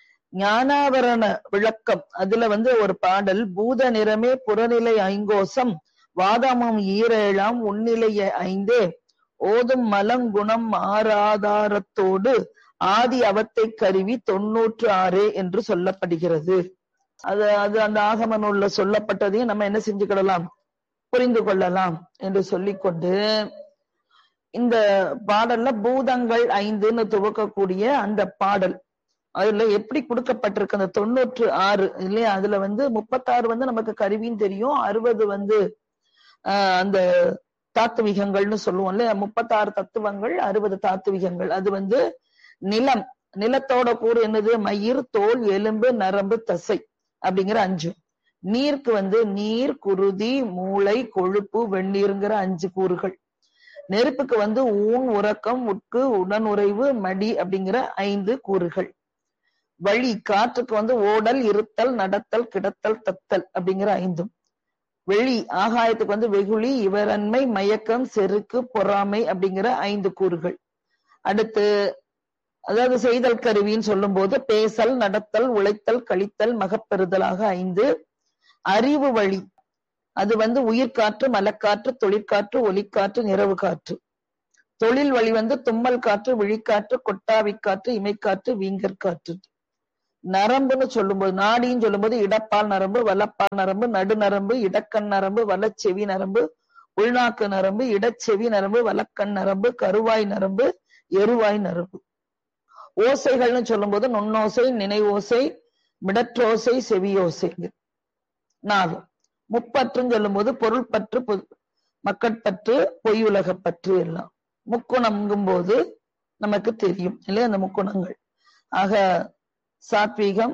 ஞானாவரண விளக்கம் அதுல வந்து ஒரு பாடல் பூத நிறமே புறநிலை ஐங்கோசம் வாதமும் ஈரேழாம் உன்னிலைய ஐந்தே ஓதும் மலங்குணம் ஆராதாரத்தோடு ஆதி அவத்தை கருவி தொன்னூற்று ஆறு என்று சொல்லப்படுகிறது அது அது அந்த ஆகம நூல்ல சொல்லப்பட்டதையும் நம்ம என்ன செஞ்சுக்கிடலாம் புரிந்து கொள்ளலாம் என்று சொல்லிக்கொண்டு இந்த பாடல்ல பூதங்கள் ஐந்துன்னு துவக்கக்கூடிய அந்த பாடல் அதுல எப்படி கொடுக்கப்பட்டிருக்கு அந்த தொண்ணூற்று ஆறு இல்லையா அதுல வந்து முப்பத்தாறு வந்து நமக்கு கருவின்னு தெரியும் அறுபது வந்து ஆஹ் அந்த தாத்துவிகங்கள்னு சொல்லுவோம் இல்லையா முப்பத்தாறு தத்துவங்கள் அறுபது தாத்துவிகங்கள் அது வந்து நிலம் நிலத்தோட கூறு என்னது மயிர் தோல் எலும்பு நரம்பு தசை அப்படிங்கிற அஞ்சு நீருக்கு வந்து நீர் குருதி மூளை கொழுப்பு வெந்நீருங்கிற அஞ்சு கூறுகள் நெருப்புக்கு வந்து ஊன் உறக்கம் உட்கு உடனுறைவு மடி அப்படிங்கிற ஐந்து கூறுகள் வழி காற்றுக்கு வந்து ஓடல் இருத்தல் நடத்தல் கிடத்தல் தத்தல் அப்படிங்கிற ஐந்தும் வெளி ஆகாயத்துக்கு வந்து வெகுளி இவரன்மை மயக்கம் செருக்கு பொறாமை அப்படிங்கிற ஐந்து கூறுகள் அடுத்து அதாவது செய்தல் கருவின்னு சொல்லும் போது பேசல் நடத்தல் உழைத்தல் கழித்தல் மகப்பெறுதலாக ஐந்து அறிவு வழி அது வந்து உயிர்காற்று மலக்காற்று தொழிற்காற்று ஒலிக்காற்று நிறவு காற்று தொழில் வழி வந்து தும்மல் காற்று விழிக்காற்று கொட்டாவி காற்று இமைக்காற்று வீங்கற் காற்று நரம்புன்னு சொல்லும்போது நாடின்னு சொல்லும்போது இடப்பால் நரம்பு வலப்பால் நரம்பு நடுநரம்பு இடக்கண் நரம்பு வலச்செவி நரம்பு உள்நாக்கு நரம்பு இடச்செவி நரம்பு வலக்கண் நரம்பு கருவாய் நரம்பு எருவாய் நரம்பு ஓசைகள்னு சொல்லும்போது நுண்ணோசை நினைவோசை மிடற்றோசை செவியோசை நாதம் முப்பற்றுன்னு சொல்லும்போது பொருள் பற்று பொ- மக்கட்பற்று பொய்யுலகப் பற்று எல்லாம் முக்குணம்ங்கும் போது நமக்கு தெரியும் இல்லையா அந்த முக்குணங்கள் ஆக சாத்வீகம்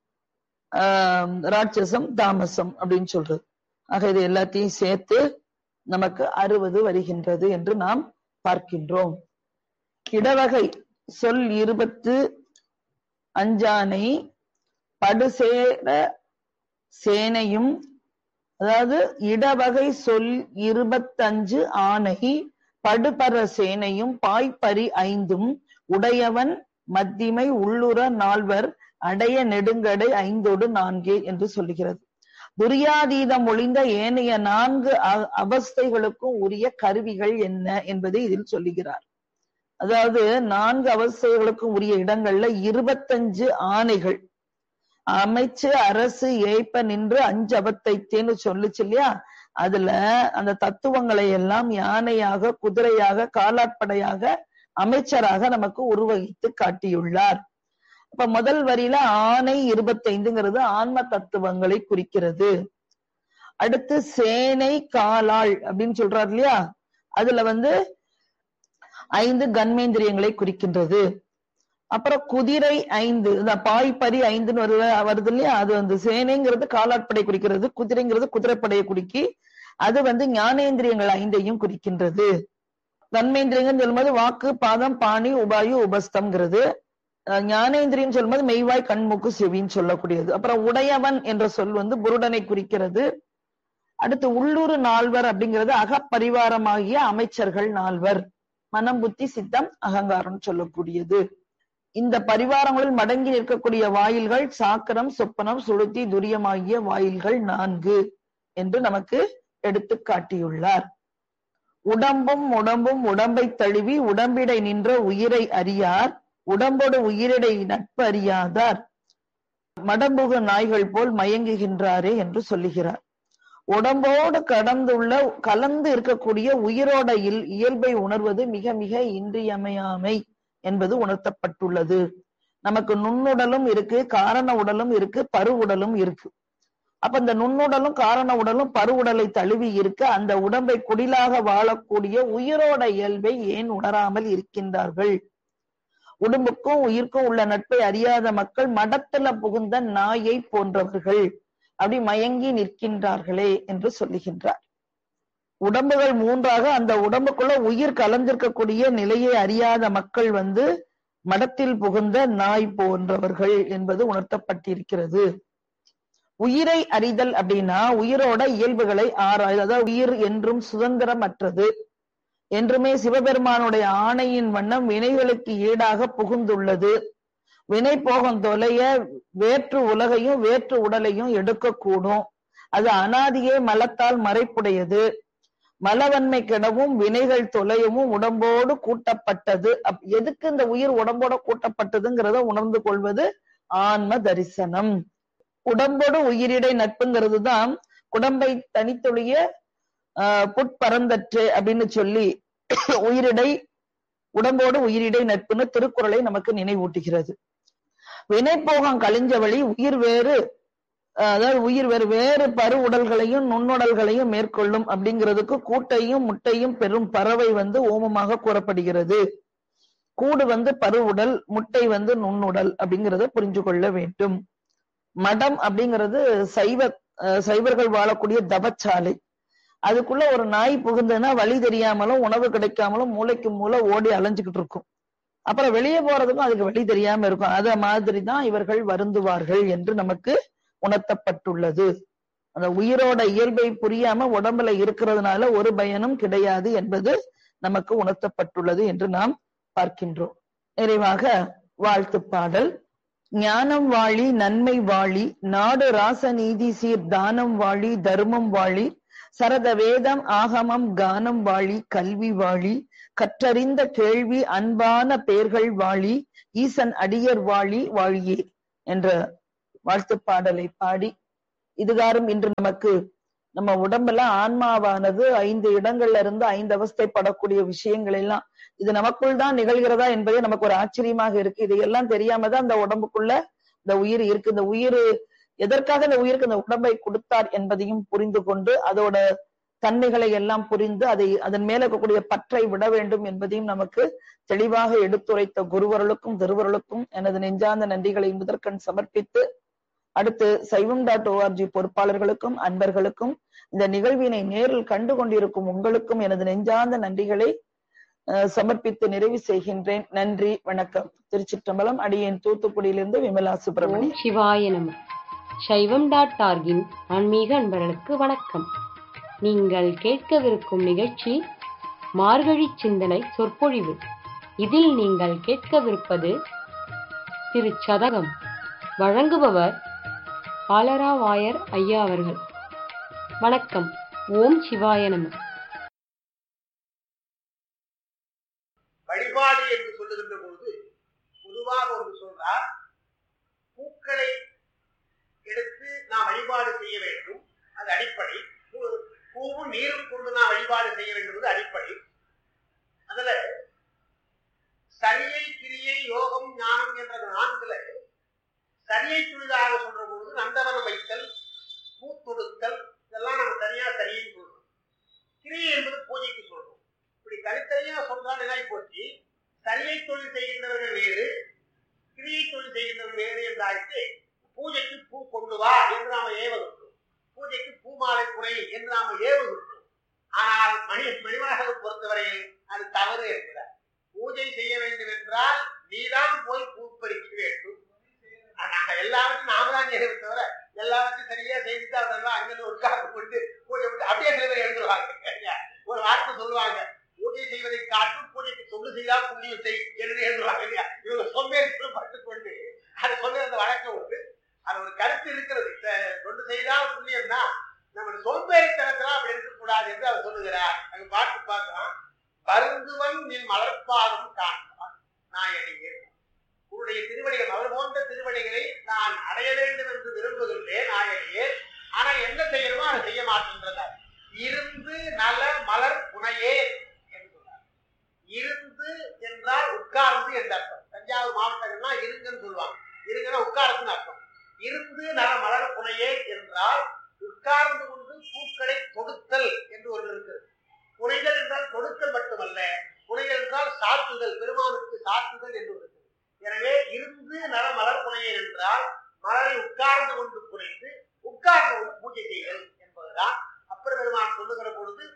ஆஹ் ராட்சசம் தாமசம் அப்படின்னு சொல்றது ஆக இது எல்லாத்தையும் சேர்த்து நமக்கு அறுபது வருகின்றது என்று நாம் பார்க்கின்றோம் இடவகை சொல் இருபத்து அஞ்சானை படுசேர சேனையும் அதாவது இடவகை சொல் இருபத்தஞ்சு ஆணை படுபர சேனையும் பாய்பரி ஐந்தும் உடையவன் மத்திமை உள்ளுற நால்வர் அடைய நெடுங்கடை ஐந்தோடு நான்கே என்று சொல்லுகிறது துரியாதீதம் ஒளிந்த ஏனைய நான்கு அ- அவஸ்தைகளுக்கும் உரிய கருவிகள் என்ன என்பதை இதில் சொல்லுகிறார் அதாவது நான்கு அவஸ்தைகளுக்கும் உரிய இடங்கள்ல இருபத்தஞ்சு ஆணைகள் அமைச்சு அரசு ஏய்ப்ப நின்று அஞ்சபத்தைத்தேன்னு சொல்லுச்சு இல்லையா அதுல அந்த தத்துவங்களை எல்லாம் யானையாக குதிரையாக காலாட்படையாக அமைச்சராக நமக்கு உருவகித்து காட்டியுள்ளார் அப்ப முதல் வரியில ஆணை இருபத்தைந்துங்கிறது ஆன்ம தத்துவங்களை குறிக்கிறது அடுத்து சேனை காலாள் அப்படின்னு சொல்றாரு இல்லையா அதுல வந்து ஐந்து கன்மேந்திரியங்களை குறிக்கின்றது அப்புறம் குதிரை ஐந்து இந்த பாய்பரி ஐந்துன்னு வருது வருது இல்லையா அது வந்து சேனைங்கிறது காலாட்படை குறிக்கிறது குதிரைங்கிறது குதிரைப்படையை குறிக்கி அது வந்து ஞானேந்திரியங்கள் ஐந்தையும் குறிக்கின்றது தன்மேந்திரியங்கள் சொல்லும்போது வாக்கு பாதம் பாணி உபாயு உபஸ்தம்ங்கிறது அஹ் ஞானேந்திரியம் சொல்லும்போது மெய்வாய் கண்மூக்கு செவின்னு சொல்லக்கூடியது அப்புறம் உடையவன் என்ற சொல் வந்து புருடனை குறிக்கிறது அடுத்து உள்ளூர் நால்வர் அப்படிங்கிறது அகப்பரிவாரமாகிய அமைச்சர்கள் நால்வர் மனம் புத்தி சித்தம் அகங்காரம் சொல்லக்கூடியது இந்த பரிவாரங்களில் மடங்கி நிற்கக்கூடிய வாயில்கள் சாக்கரம் சொப்பனம் சுளுத்தி துரியமாகிய வாயில்கள் நான்கு என்று நமக்கு எடுத்து காட்டியுள்ளார் உடம்பும் உடம்பும் உடம்பை தழுவி உடம்பிடை நின்ற உயிரை அறியார் உடம்போடு உயிரிடை நட்பு அறியாதார் மடம்புக நாய்கள் போல் மயங்குகின்றாரே என்று சொல்லுகிறார் உடம்போடு கடந்துள்ள கலந்து இருக்கக்கூடிய உயிரோட இல்- இயல்பை உணர்வது மிக மிக இன்றியமையாமை என்பது உணர்த்தப்பட்டுள்ளது நமக்கு நுண்ணுடலும் இருக்கு காரண உடலும் இருக்கு பரு உடலும் இருக்கு அப்ப இந்த நுண்ணுடலும் காரண உடலும் பரு உடலை தழுவி இருக்க அந்த உடம்பை குடிலாக வாழக்கூடிய உயிரோட இயல்பை ஏன் உணராமல் இருக்கின்றார்கள் உடம்புக்கும் உயிர்க்கும் உள்ள நட்பை அறியாத மக்கள் மடத்துல புகுந்த நாயை போன்றவர்கள் அப்படி மயங்கி நிற்கின்றார்களே என்று சொல்லுகின்றார் உடம்புகள் மூன்றாக அந்த உடம்புக்குள்ள உயிர் கலந்திருக்கக்கூடிய நிலையை அறியாத மக்கள் வந்து மடத்தில் புகுந்த நாய் போன்றவர்கள் என்பது உணர்த்தப்பட்டிருக்கிறது உயிரை அறிதல் அப்படின்னா உயிரோட இயல்புகளை ஆராய் அதாவது உயிர் என்றும் சுதந்திரமற்றது என்றுமே சிவபெருமானுடைய ஆணையின் வண்ணம் வினைகளுக்கு ஈடாக புகுந்துள்ளது வினை போகம் தொலைய வேற்று உலகையும் வேற்று உடலையும் எடுக்கக்கூடும் அது அனாதியே மலத்தால் மறைப்புடையது மலவன்மை கிடவும் வினைகள் தொலையவும் உடம்போடு கூட்டப்பட்டது அப் எதுக்கு இந்த உயிர் உடம்போட கூட்டப்பட்டதுங்கிறத உணர்ந்து கொள்வது ஆன்ம தரிசனம் உடம்போடு உயிரிடை நட்புங்கிறது தான் உடம்பை தனித்தொழிய ஆஹ் புட்பரந்தற்று அப்படின்னு சொல்லி உயிரிடை உடம்போடு உயிரிடை நட்புன்னு திருக்குறளை நமக்கு நினைவூட்டுகிறது வினைப்போகம் கழிஞ்ச வழி உயிர் வேறு அஹ் அதாவது உயிர் வேறு வேறு பரு உடல்களையும் நுண்ணுடல்களையும் மேற்கொள்ளும் அப்படிங்கிறதுக்கு கூட்டையும் முட்டையும் பெரும் பறவை வந்து ஓமமாக கூறப்படுகிறது கூடு வந்து பரு உடல் முட்டை வந்து நுண்ணுடல் அப்படிங்கிறத புரிஞ்சு கொள்ள வேண்டும் மடம் அப்படிங்கிறது சைவ அஹ் சைவர்கள் வாழக்கூடிய தவச்சாலை அதுக்குள்ள ஒரு நாய் புகுந்ததுன்னா வழி தெரியாமலும் உணவு கிடைக்காமலும் மூளைக்கு மூளை ஓடி அலைஞ்சுக்கிட்டு இருக்கும் அப்புறம் வெளியே போறதுக்கும் அதுக்கு வழி தெரியாம இருக்கும் அத மாதிரி தான் இவர்கள் வருந்துவார்கள் என்று நமக்கு உணர்த்தப்பட்டுள்ளது அந்த உயிரோட இயல்பை புரியாம உடம்புல இருக்கிறதுனால ஒரு பயனும் கிடையாது என்பது நமக்கு உணர்த்தப்பட்டுள்ளது என்று நாம் பார்க்கின்றோம் நிறைவாக வாழ்த்து பாடல் ஞானம் வாழி நன்மை வாழி நாடு ராசநீதி சீர் தானம் வாழி தர்மம் வாழி சரத வேதம் ஆகமம் கானம் வாழி கல்வி வாழி கற்றறிந்த கேள்வி அன்பான பேர்கள் வாழி ஈசன் அடியர் வாழி வாழியே என்ற வாழ்த்துப் பாடலை பாடி இதுகாரும் இன்று நமக்கு நம்ம உடம்புல ஆன்மாவானது ஐந்து இடங்கள்ல இருந்து ஐந்து அவஸ்தைப்படக்கூடிய விஷயங்கள் எல்லாம் இது நமக்குள் தான் நிகழ்கிறதா என்பதே நமக்கு ஒரு ஆச்சரியமாக இருக்கு இதையெல்லாம் தெரியாம தான் அந்த உடம்புக்குள்ள இந்த உயிர் இருக்கு இந்த உயிர் எதற்காக இந்த உயிருக்கு இந்த உடம்பை கொடுத்தார் என்பதையும் புரிந்து கொண்டு அதோட தன்மைகளை எல்லாம் புரிந்து அதை அதன் மேல இருக்கக்கூடிய பற்றை விட வேண்டும் என்பதையும் நமக்கு தெளிவாக எடுத்துரைத்த குருவர்களுக்கும் திருவர்களுக்கும் எனது நெஞ்சார்ந்த நன்றிகளை முதற்கண் சமர்ப்பித்து அடுத்து சைவம் டாட் ஓஆர்ஜி பொறுப்பாளர்களுக்கும் அன்பர்களுக்கும் இந்த நிகழ்வினை நேரில் கண்டு கொண்டிருக்கும் உங்களுக்கும் எனது நெஞ்சார்ந்த நன்றிகளை அஹ், சமர்ப்பித்து நிறைவு செய்கின்றேன் நன்றி வணக்கம் திருச்சிற்றம்பலம் அடியேன் தூத்துக்குடியிலிருந்து விமலா ஓம் சுப்பிரமணியன் சிவாய நம சைவம் டாட் ஆர்கின் ஆன்மீக அன்பர்களுக்கு வணக்கம் நீங்கள் கேட்கவிருக்கும் நிகழ்ச்சி மார்கழி சிந்தனை சொற்பொழிவு இதில் நீங்கள் கேட்கவிருப்பது திரு சதகம் வழங்குபவர் ஆலராவாயர் ஐயா அவர்கள் வணக்கம் ஓம் சிவாய நம வழிபாடு என்று சொல்லுகின்ற பொழுது பொதுவாக ஒன்று சொல்றார் பூக்களை எடுத்து நாம் வழிபாடு செய்ய வேண்டும் அது அடிப்படை பூ- பூவும் நீரும் கொண்டு நாம் வழிபாடு செய்ய வேண்டும் என்பது அடிப்படை அதுல சரியை கிரியை யோகம் ஞானம் என்ற நான்குல சரியை துணிதாக சொல்ற பொழுது நந்தவனம் வைத்தல் பூ தொடுத்தல் இதெல்லாம் நம்ம தனியா சரியை சொல்றோம் கிரியை என்பது பூஜைக்கு சொல்றோம் இப்படி தனித்தனியா சொல்றான் என்னாய் போச்சு சரியை தொழில் செய்கின்றவர்கள் வேறு கிரியை தொழில் செய்கின்றவர்கள் வேறு என்றாயிட்டு பூஜைக்கு பூ கொண்டு வா என்று நாம ஏவகின்றோம் பூஜைக்கு பூ மாலை குறை என்று நாம ஏவுகின்றோம் ஆனால் மணி மணிவாசலை பொறுத்தவரையில் அது தவறு என்கிறார் பூஜை செய்ய வேண்டும் என்றால் நீதான் போய் பூ பறிக்க வேண்டும் நாங்க எல்லாவற்றையும் நாம தான் செய்யறதை தவிர எல்லாவற்றையும் சரியா செய்துட்டு அவரெல்லாம் அங்கிருந்து ஒரு காப்பு போட்டு பூஜை விட்டு அப்படியே சில பேர் எழுந்துருவாங்க ஒரு வார்த்தை சொல்லுவாங்க பூஜை செய்வதை காட்டும் பூஜைக்கு தொண்டு செய்தால் புண்ணியம் செய் என்று எழுதுவாங்க இல்லையா இவங்க சோம்பேறித்தனம் பட்டுக் கொண்டு அதை சொல்ல அந்த வழக்கம் உண்டு அது ஒரு கருத்து இருக்கிறது இந்த தொண்டு செய்தால் புண்ணியம் தான் நம்ம சோம்பேறித்தனத்தெல்லாம் அப்படி இருக்கக்கூடாது என்று அவர் சொல்லுகிறார் அங்க பாட்டு பார்க்கலாம் பருந்துவன் நின் மலர்பாதம் காண்பான் நாயடியே உன்னுடைய திருவடிகள் அவர் போன்ற திருவடிகளை நான் அடைய வேண்டும் என்று விரும்புகின்றேன் நாயடியே ஆனா என்ன செய்யணுமோ அதை செய்ய மாட்டேன்றார் இருந்து நல மலர் புனையே என்று சொன்னார் இருந்து என்றால் உட்கார்ந்து என்ற அர்த்தம் தஞ்சாவூர் மாவட்டங்கள்னா இருங்கன்னு சொல்லுவாங்க இருங்கன்னா உட்கார்ந்துன்னு அர்த்தம் இருந்து நல மலர் புனையே என்றால் உட்கார்ந்து கொண்டு பூக்களை தொடுத்தல் என்று ஒன்று இருக்குது புனைதல் என்றால் தொடுத்தல் மட்டுமல்ல புனைதல் என்றால் சாத்துதல் பெருமானுக்கு சாத்துதல் என்று ஒன்று இருக்குது எனவே இருந்து நல மலர் புனையே என்றால் மலரை உட்கார்ந்து கொண்டு புனைந்து உட்கார்ந்து கொண்டு பூஜை செய்தல் என்பதுதான் அப்பர் பெருமான் சொல்லுகிற பொழுது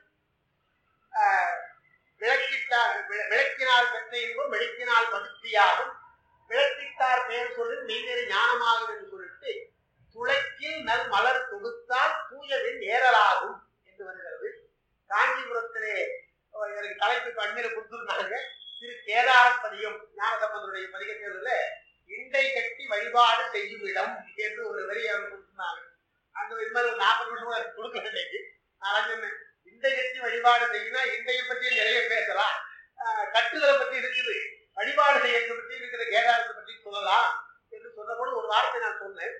ஆஹ், விளக்கிட்டார் வி- விளக்கினால் பெற்ற இன்பம் விளக்கினால் பதுத்தியாகும் விளக்கிட்டார் பெயர் சொல்லி நீங்களே ஞானமாகும் என்று சொல்லிட்டு துளைக்கில் நல் மலர் தொடுத்தால் தூயவின் ஏறலாகும் என்று வருகிறது காஞ்சிபுரத்திலே அஹ், எனக்கு தலைப்பு கண்ணில கொடுத்திருந்தாங்க திரு கேதாரப்பதியம் ஞானசம்பந்தருடைய பதிகத்தில இண்டை கட்டி வழிபாடு செய்யும் இடம் என்று ஒரு வரி அவர் கொடுத்திருந்தாங்க அந்த இது மாதிரி ஒரு நாற்பது நிமிஷம் எனக்கு கொடுக்கல இன்னைக்கு நான் சொன்னேன் இண்டை கட்டி வழிபாடு செய்யினா இண்டையை பற்றி நிறைய பேசலாம் ஆஹ் கட்டுதலை பத்தி இருக்குது வழிபாடு செய்யறதை பற்றி இருக்கிற கேதாரத்தை பற்றி சொல்லலாம் என்று சொன்னபோது ஒரு வார்த்தை நான் சொன்னேன்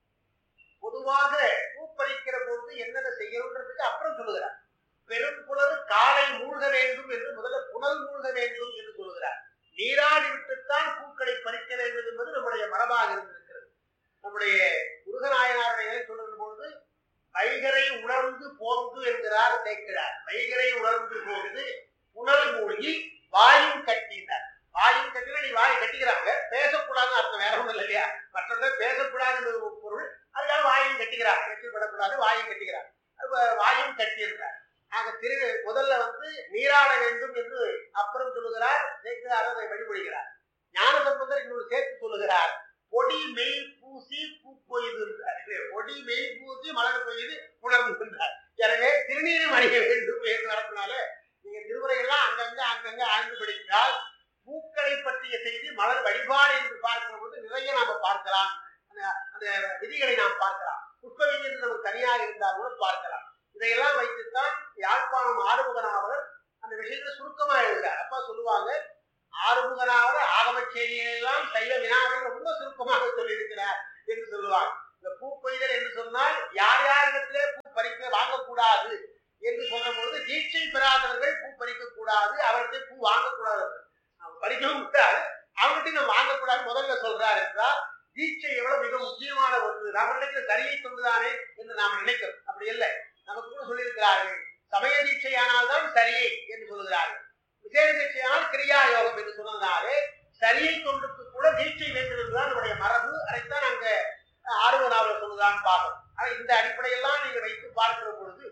பொதுவாக பூப்பறிக்கிற பொழுது என்னென்ன செய்யணுன்றதுக்கு அப்புறம் சொல்லுகிறார் பெரும்புலர் காலை மூழ்க வேண்டும் என்று முதல்ல புனல் மூழ்க வேண்டும் என்று சொல்லுகிறார் நீராடி விட்டுத்தான் பூக்களை பறிக்க வேண்டும் என்பது நம்முடைய மரபாக இருந்திருக்கிறது நம்முடைய முருகநாயனாருடைய நிலை சொல்லுகிற பொழுது வைகரை உணர்ந்து போந்து என்கிறார் சேர்க்கிறார் வைகரை உணர்ந்து போந்து புனல் மூழ்கி வாயும் கட்டினார் வாயும் கட்டினா நீ வாயை கட்டிக்கிறாங்க பேசக்கூடாதுன்னு அர்த்தம் வேற ஒண்ணும் இல்லை இல்லையா மற்றவங்க பேசக்கூடாதுன்னு ஒரு பொருள் அதுக்காக வாயும் கட்டிக்கிறார் வெற்றிப்படக்கூடாது வாயும் கட்டிக்கிறார் அப்ப வாயும் கட்டியிருக்கிறார் ஆக திரு முதல்ல வந்து நீராட வேண்டும் என்று அப்புறம் சொல்லுகிறார் சேர்க்கிறார் அதை வழிபடுகிறார் ஞான சம்பந்தர் இன்னொரு சேர்த்து சொல்லுகிறார் பொடி மெய் பூசி பூ பொய்து பொடி மெய் பூசி மலர் பொய்து உணர்ந்துகின்றார் எனவே திருநீரும் அணிய வேண்டும் என்று வரப்பினால நீங்க திருமுறைகள்லாம் அங்கங்க அங்கங்க ஆய்ந்து படித்தால் பூக்களை பற்றிய செய்தி மலர் வழிபாடு என்று பார்க்கிற போது நிறைய நாம பார்க்கலாம் அந்த- அந்த விதிகளை நாம் பார்க்கலாம் புஷ்ப விதி என்று நமக்கு தனியாக இருந்தால் கூட பார்க்கலாம் இதையெல்லாம் வைத்துத்தான் பார்க்கிற பொழுது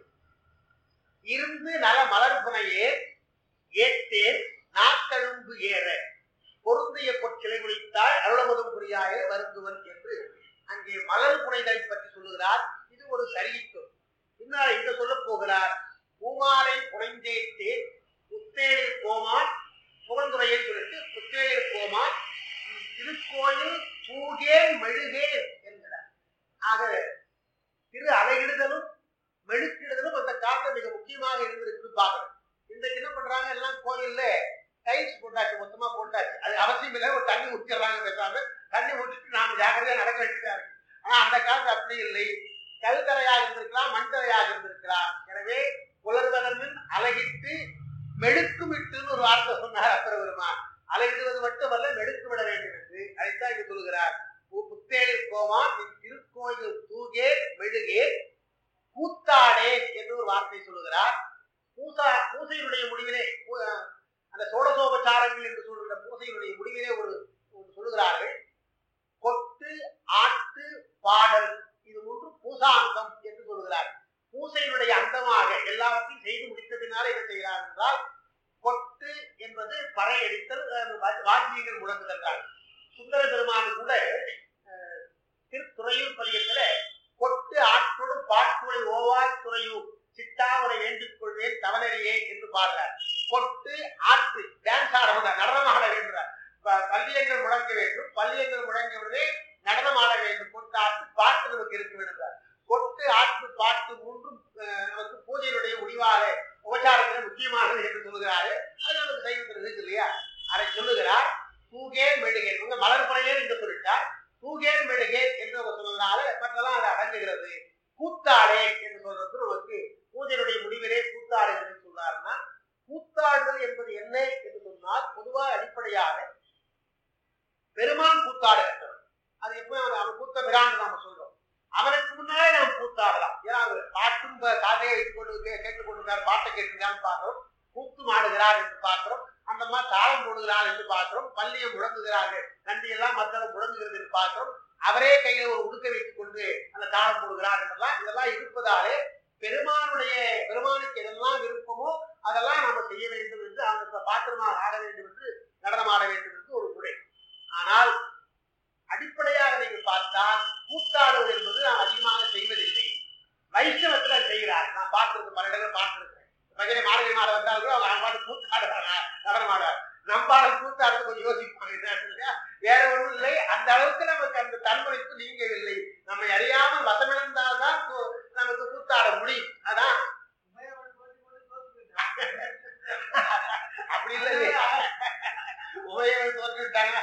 இருந்து நல மலர்புனையே ஏத்தேன் நாக்கழும்பு ஏற பொருந்திய பொற்கிளை குளித்தால் அருளமுதம் புரியாய வருந்துவன் என்று அங்கே மலர் புனைதலை பற்றி சொல்லுகிறார் இது ஒரு சரியித்தொல் பின்னால் எங்க சொல்ல போகிறார் பூமாலை புனைந்தேத்தேன் புத்தேழில் கோமான் புகழ்ந்துரையை சொல்லிட்டு புத்தேழில் கோமான் திருக்கோயில் பூகேன் மெழுகேன் என்கிறார் ஆக திரு அலையிடுதலும் மெழுக்கிடுதலும் அந்த காலத்துல மிக முக்கியமாக இருந்திருக்கு பார்க்கணும் இன்றைக்கு என்ன பண்றாங்க எல்லாம் கோயில்ல டைல்ஸ் போட்டாச்சு மொத்தமா போட்டாச்சு அது அவசியம் இல்லை ஒரு தண்ணி ஊற்றிடுறாங்க பேசாம தண்ணி ஊற்றிட்டு நாம ஜாக்கிரதையா நடக்க வேண்டியதா இருக்கு ஆனா அந்த காலத்து அப்படி இல்லை கல்தரையாக இருந்திருக்கலாம் மண் தரையாக இருந்திருக்கலாம் எனவே புலர்வதன் அழகிட்டு மெழுக்குமிட்டுன்னு ஒரு வார்த்தை சொன்னார் அப்பர் பெருமான் அழகிடுவது மட்டுமல்ல மெழுக்கு விட வேண்டும் என்று அதைத்தான் இங்கு சொல்லுகிறார் பு- புத்தேளில் கோமான் நின் திருக்கோயில் தூகே மெழுகே கூத்தாடே என்று ஒரு வார்த்தை சொல்லுகிறார் பூசா பூசையினுடைய முடிவிலே பூ- அந்த சோடசோபச்சாரங்கள் என்று சொல்கிற பூசையினுடைய முடிவிலே ஒரு ஒரு சொல்லுகிறார்கள் கொட்டு ஆட்டு பாடல் இது ஒன்று பூசாந்தம் என்று சொல்லுகிறார் பூசையினுடைய அந்தமாக எல்லாவற்றையும் செய்து முடித்த பின்னால் என்ன செய்கிறார் என்றால் கொட்டு என்பது பறை அடித்தல் அஹ், வா- வாத்தியங்கள் முழங்குதல் தான் சுந்தர பெருமான் கூட அஹ், திருத்துறையூர் பதியத்துல கொட்டு ஆற்றோடு பாட்டுரை ஓவா துறையூர் சிட்டாவரை வேண்டிக் கொள்வேன் தவனறியே என்று பாடுறார் கொட்டு ஆட்டு டான்ஸ் ஆட வேண்டாம் நடனம் ஆட வேண்டுறார் ப- பல்லியங்கள் முழங்க வேண்டும் பல்லியங்கள் முழங்கியவுடனே நடனம் ஆட வேண்டும் கொட்டு ஆட்டு பாட்டு நமக்கு இருக்க வேண்டும் கொட்டு ஆட்டு பாட்டு மூன்றும் அஹ், நமக்கு பூஜையினுடைய முடிவாக உபச்சாரத்தில் முக்கியமானது என்று சொல்லுகிறாரு அது நமக்கு சைவத்தில் இருக்கு இல்லையா அதை சொல்லுகிறார் தூகேன் மெழுகேன் உங்க மலர் புறையேன் என்று சொல்லிட்டார் தூகேன் மெழுகேன் என்று அவர் சொன்னதுனால மற்றெல்லாம் அது அடங்குகிறது கூத்தாடே என்று சொல்றது நமக்கு பூஜையினுடைய முடிவிலே கூத்தாடு என்று சொன்னார்னா கூத்தாடுதல் என்பது என்ன என்று சொன்னால் பொதுவாக அடிப்படையாக பெருமான் கூத்தாடுகின்றவர் அது எப்போ அவன் அவன் கூத்த பிரான் நாம சொல்றோம் அவனுக்கு முன்னாலே நாம் கூத்தாடலாம் ஏன்னா அவர் பாட்டும் ப- காதையை வைத்துக் கொண்டு கே- கேட்டுக் கொண்டிருக்கார் பாட்டை கேட்டுருக்கான்னு பார்க்கிறோம் கூத்து மாடுகிறார் என்று பார்க்கிறோம் அந்த மாதிரி தாளம் போடுகிறார் என்று பார்க்கிறோம் பள்ளியம் முழங்குகிறார்கள் நன்றி எல்லாம் மற்றவங்க முழங்குகிறது என்று பார்க்கிறோம் அவரே கையில ஒரு உடுக்க வைத்துக் கொண்டு அந்த தாளம் போடுகிறார் என்றெல்லாம் இதெல்லாம் இருப்பதாலே பெருமானுடைய பெருமானுக்கு எதெல்லாம் விருப்பமோ அதெல்லாம் நாம செய்ய வேண்டும் என்று அவனுக்கு பாத்திரமாக ஆட வேண்டும் என்று நடனமாட வேண்டும் என்று ஒரு முறை ஆனால் அடிப்படையாக நீங்கள் பார்த்தால் கூத்தாடுவது என்பது நாம் அதிகமாக செய்வதில்லை வைஷ்ணவத்துல அதை செய்கிறார் நான் பார்த்திருக்கேன் பல இடங்கள் பார்த்திருக்கிறேன் பஜனை மார்கழி மாதம் வந்தால் கூட அவங்க அவங்க பாட்டு கூத்தாடுறாங்க நடனமாடுறாங்க நம்பால கூத்தாடுறது கொஞ்சம் யோசிப்பாங்க என்ன இல்லையா? வேற ஒண்ணும் இல்லை அந்த அளவுக்கு நமக்கு அந்த தன்முனைப்பு நீங்கவில்லை நம்மை அறியாமல் வசமிழந்தால்தான் கூ- நமக்கு கூத்தாட முடியும் அதான் அப்படி இல்லை உபயோகம் தோற்றுட்டாங்க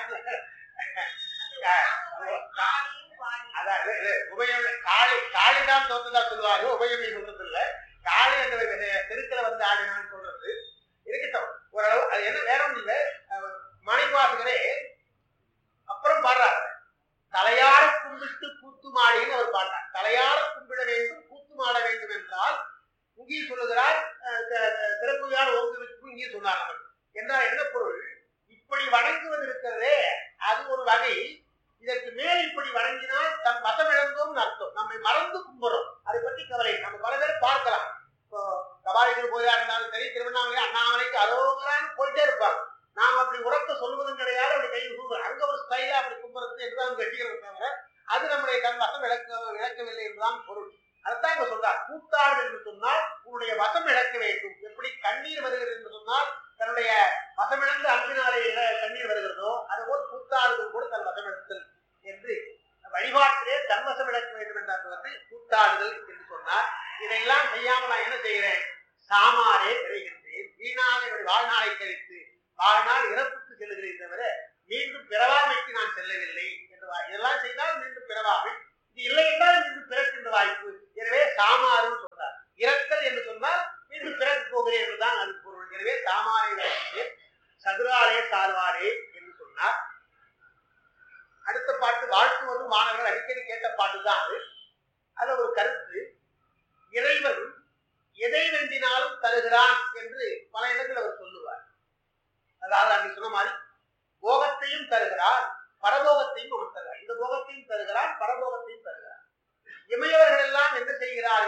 அதான் இல்ல, இல்ல, உபயம் காளி காளி தான் தோத்ததா சொல்லுவாங்க உபயமே சொல்றது இல்ல காளி என்ற தெருக்களை வந்து ஆடினான்னு சொல்றது இருக்கட்டும் ஓரளவு அது என்ன வேற ஒண்ணு இல்ல அஹ், மாணிக்கவாசகரே அப்புறம் பாடுறாரு தலையார கும்பிட்டு கூத்து மாடின்னு அவர் பாடுறார் தலையார கும்பிட வேண்டும் கூத்து மாட வேண்டும் என்றால் இங்கேயும் சொல்லுகிறார் அஹ், த- த- திறப்புயார் ஓங்குவிக்கும் இங்கேயும் சொன்னார் நமக்கு என்றால் என்ன பொருள் இப்படி வணங்குவது இருக்கிறதே அது ஒரு வகை இதற்கு மேல் இப்படி வணங்கினால் தன் வசம் இழந்தோம் அர்த்தம் நம்மை மறந்து கும்புறோம் அதை பற்றி கவலை இல்லை. நம்ம பல பேர் பார்க்கலாம் இப்போ கபாலிகள் கோயிலா இருந்தாலும் சரி திருவண்ணாமலை அண்ணாமலைக்கு அரோகரான்னு போயிட்டே இருப்பாங்க நாம் அப்படி உரத்த சொல்வதும் கிடையாது அப்படி கை தூங்க அங்க ஒரு ஸ்டைலா அப்படி கும்புறது என்றுதான் கட்டிக்கிறோம் தவிர அது நம்முடைய தன் வசம் இழக்க இழக்கவில்லை என்றுதான் பொருள் அதுதான் இங்க சொல்றார் கூத்தாடு என்று சொன்னால் உன்னுடைய வசம் இழக்க வேண்டும் எப்படி கண்ணீர் வருகிறது என்று சொன்னால் தன்னுடைய வசமிழந்து அன்பினாலே இழ- கண்ணீர் வருகிறதோ அதுபோல் கூத்தாடுதல் கூட தன் வசமிழத்தல் என்று வழிபாட்டிலே தன்வசம் இழக்க வேண்டும் என்ற அர்த்தத்தில் கூத்தாடுதல் என்று சொன்னார் இதையெல்லாம் செய்யாமல் நான் என்ன செய்கிறேன் சாமாரே விரைகின்றேன் வீணாக என்னுடைய வாழ்நாளை கழித்து வாழ்நாள் இறப்புக்கு செல்லுகிறேன் தவிர மீண்டும் பிறவாமைக்கு நான் செல்லவில்லை என்று வா- இதெல்லாம் செய்தால் மீண்டும் பிறவாமை இது இல்லை என்றால் மீண்டும் பிறக்கின்ற வாய்ப்பு எனவே சாமாறுன்னு சொன்னார் இறத்தல் என்று சொன்னால் மீண்டும் பிறக்க போகிறேன் என்றுதான் அது பொருள் எனவே சாமாரை விளக்கினேன் சதுராலே சார்வாரே என்று சொன்னார் அடுத்த பாட்டு வாழ்த்துவதும் மாணவர்கள் அடிக்கடி கேட்ட பாட்டு தான் அது அது ஒரு கருத்து இறைவன் எதை வேண்டினாலும் தருகிறான் என்று பல இடங்கள் அவர் சொல்லுவார் அதாவது அன்னைக்கு சொன்ன மாதிரி போகத்தையும் தருகிறான் பரபோகத்தையும் அவன் தருகிறான் இந்த போகத்தையும் தருகிறான் பரபோகத்தையும் தருகிறான் இமையவர்கள் எல்லாம் என்ன செய்கிறார்கள் என்று சொன்னால்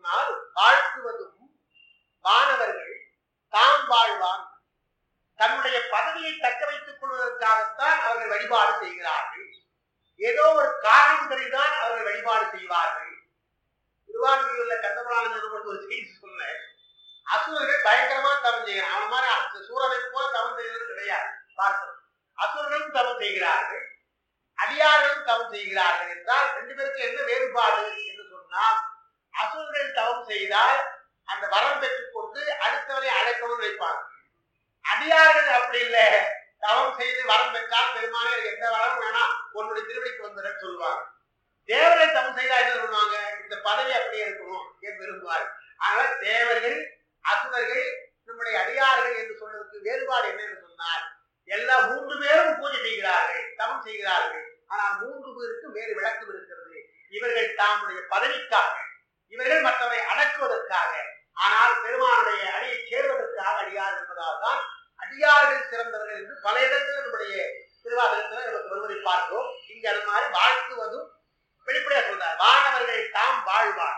சொன்னால் வாழ்த்துவதும் வானவர்கள் தாம் வாழ்வான் தன்னுடைய பதவியை தக்க வைத்துக் கொள்வதற்காகத்தான் அவர்கள் வழிபாடு செய்கிறார்கள் ஏதோ ஒரு காரணம் தெரிந்தான் அவர்கள் வழிபாடு செய்வார்கள் திருவாரூரில் உள்ள கந்தபுராணம் ஒரு செய்தி சொன்னேன் அசுரர்கள் பயங்கரமா தவம் செய்கிறான் அவன் மாதிரி அந்த சூரனை போல தவம் செய்வது கிடையாது பார்க்கணும் அசுரர்களும் தவம் செய்கிறார்கள் அடியார்களும் தவம் செய்கிறார்கள் என்றால் ரெண்டு பேருக்கு என்ன வேறுபாடு என்று சொன்னால் அசுரர்கள் தவம் செய்தால் அந்த வரம் பெற்றுக்கொண்டு அடுத்தவரை அழைக்கணும்னு நினைப்பாங்க அடியார்கள் அப்படி இல்லை தவம் செய்து வரம் பெற்றால் பெருமானே எனக்கு எந்த வரம் வேணாம் உன்னுடைய திருவடிக்கு வந்துடுன்னு சொல்லுவாங்க தேவரை தவம் செய்தா என்ன சொல்லுவாங்க இந்த பதவி அப்படியே இருக்கணும் என்று விரும்புவார்கள் ஆனால் தேவர்கள் அசுரர்கள் நம்முடைய அடியார்கள் என்று சொன்னதுக்கு வேறுபாடு என்ன என்று சொன்னால் எல்லா மூன்று பேரும் பூஜை செய்கிறார்கள் தவம் செய்கிறார்கள் ஆனால் மூன்று பேருக்கும் வேறு விளக்கம் இருக்கிறது இவர்கள் தாமுடைய பதவிக்காக இவர்கள் மற்றவரை அடக்குவதற்காக ஆனால் பெருமானுடைய அடியை சேர்வதற்காக அடியார் என்பதால் தான் அடியார்கள் சிறந்தவர்கள் என்று பல இடங்களில் நம்முடைய திருவாதிரத்தில் நமக்கு வருவதை பார்க்கிறோம் இங்க அது மாதிரி வாழ்த்துவதும் வெளிப்படையா சொல்றார் வானவர்கள் தாம் வாழ்வார்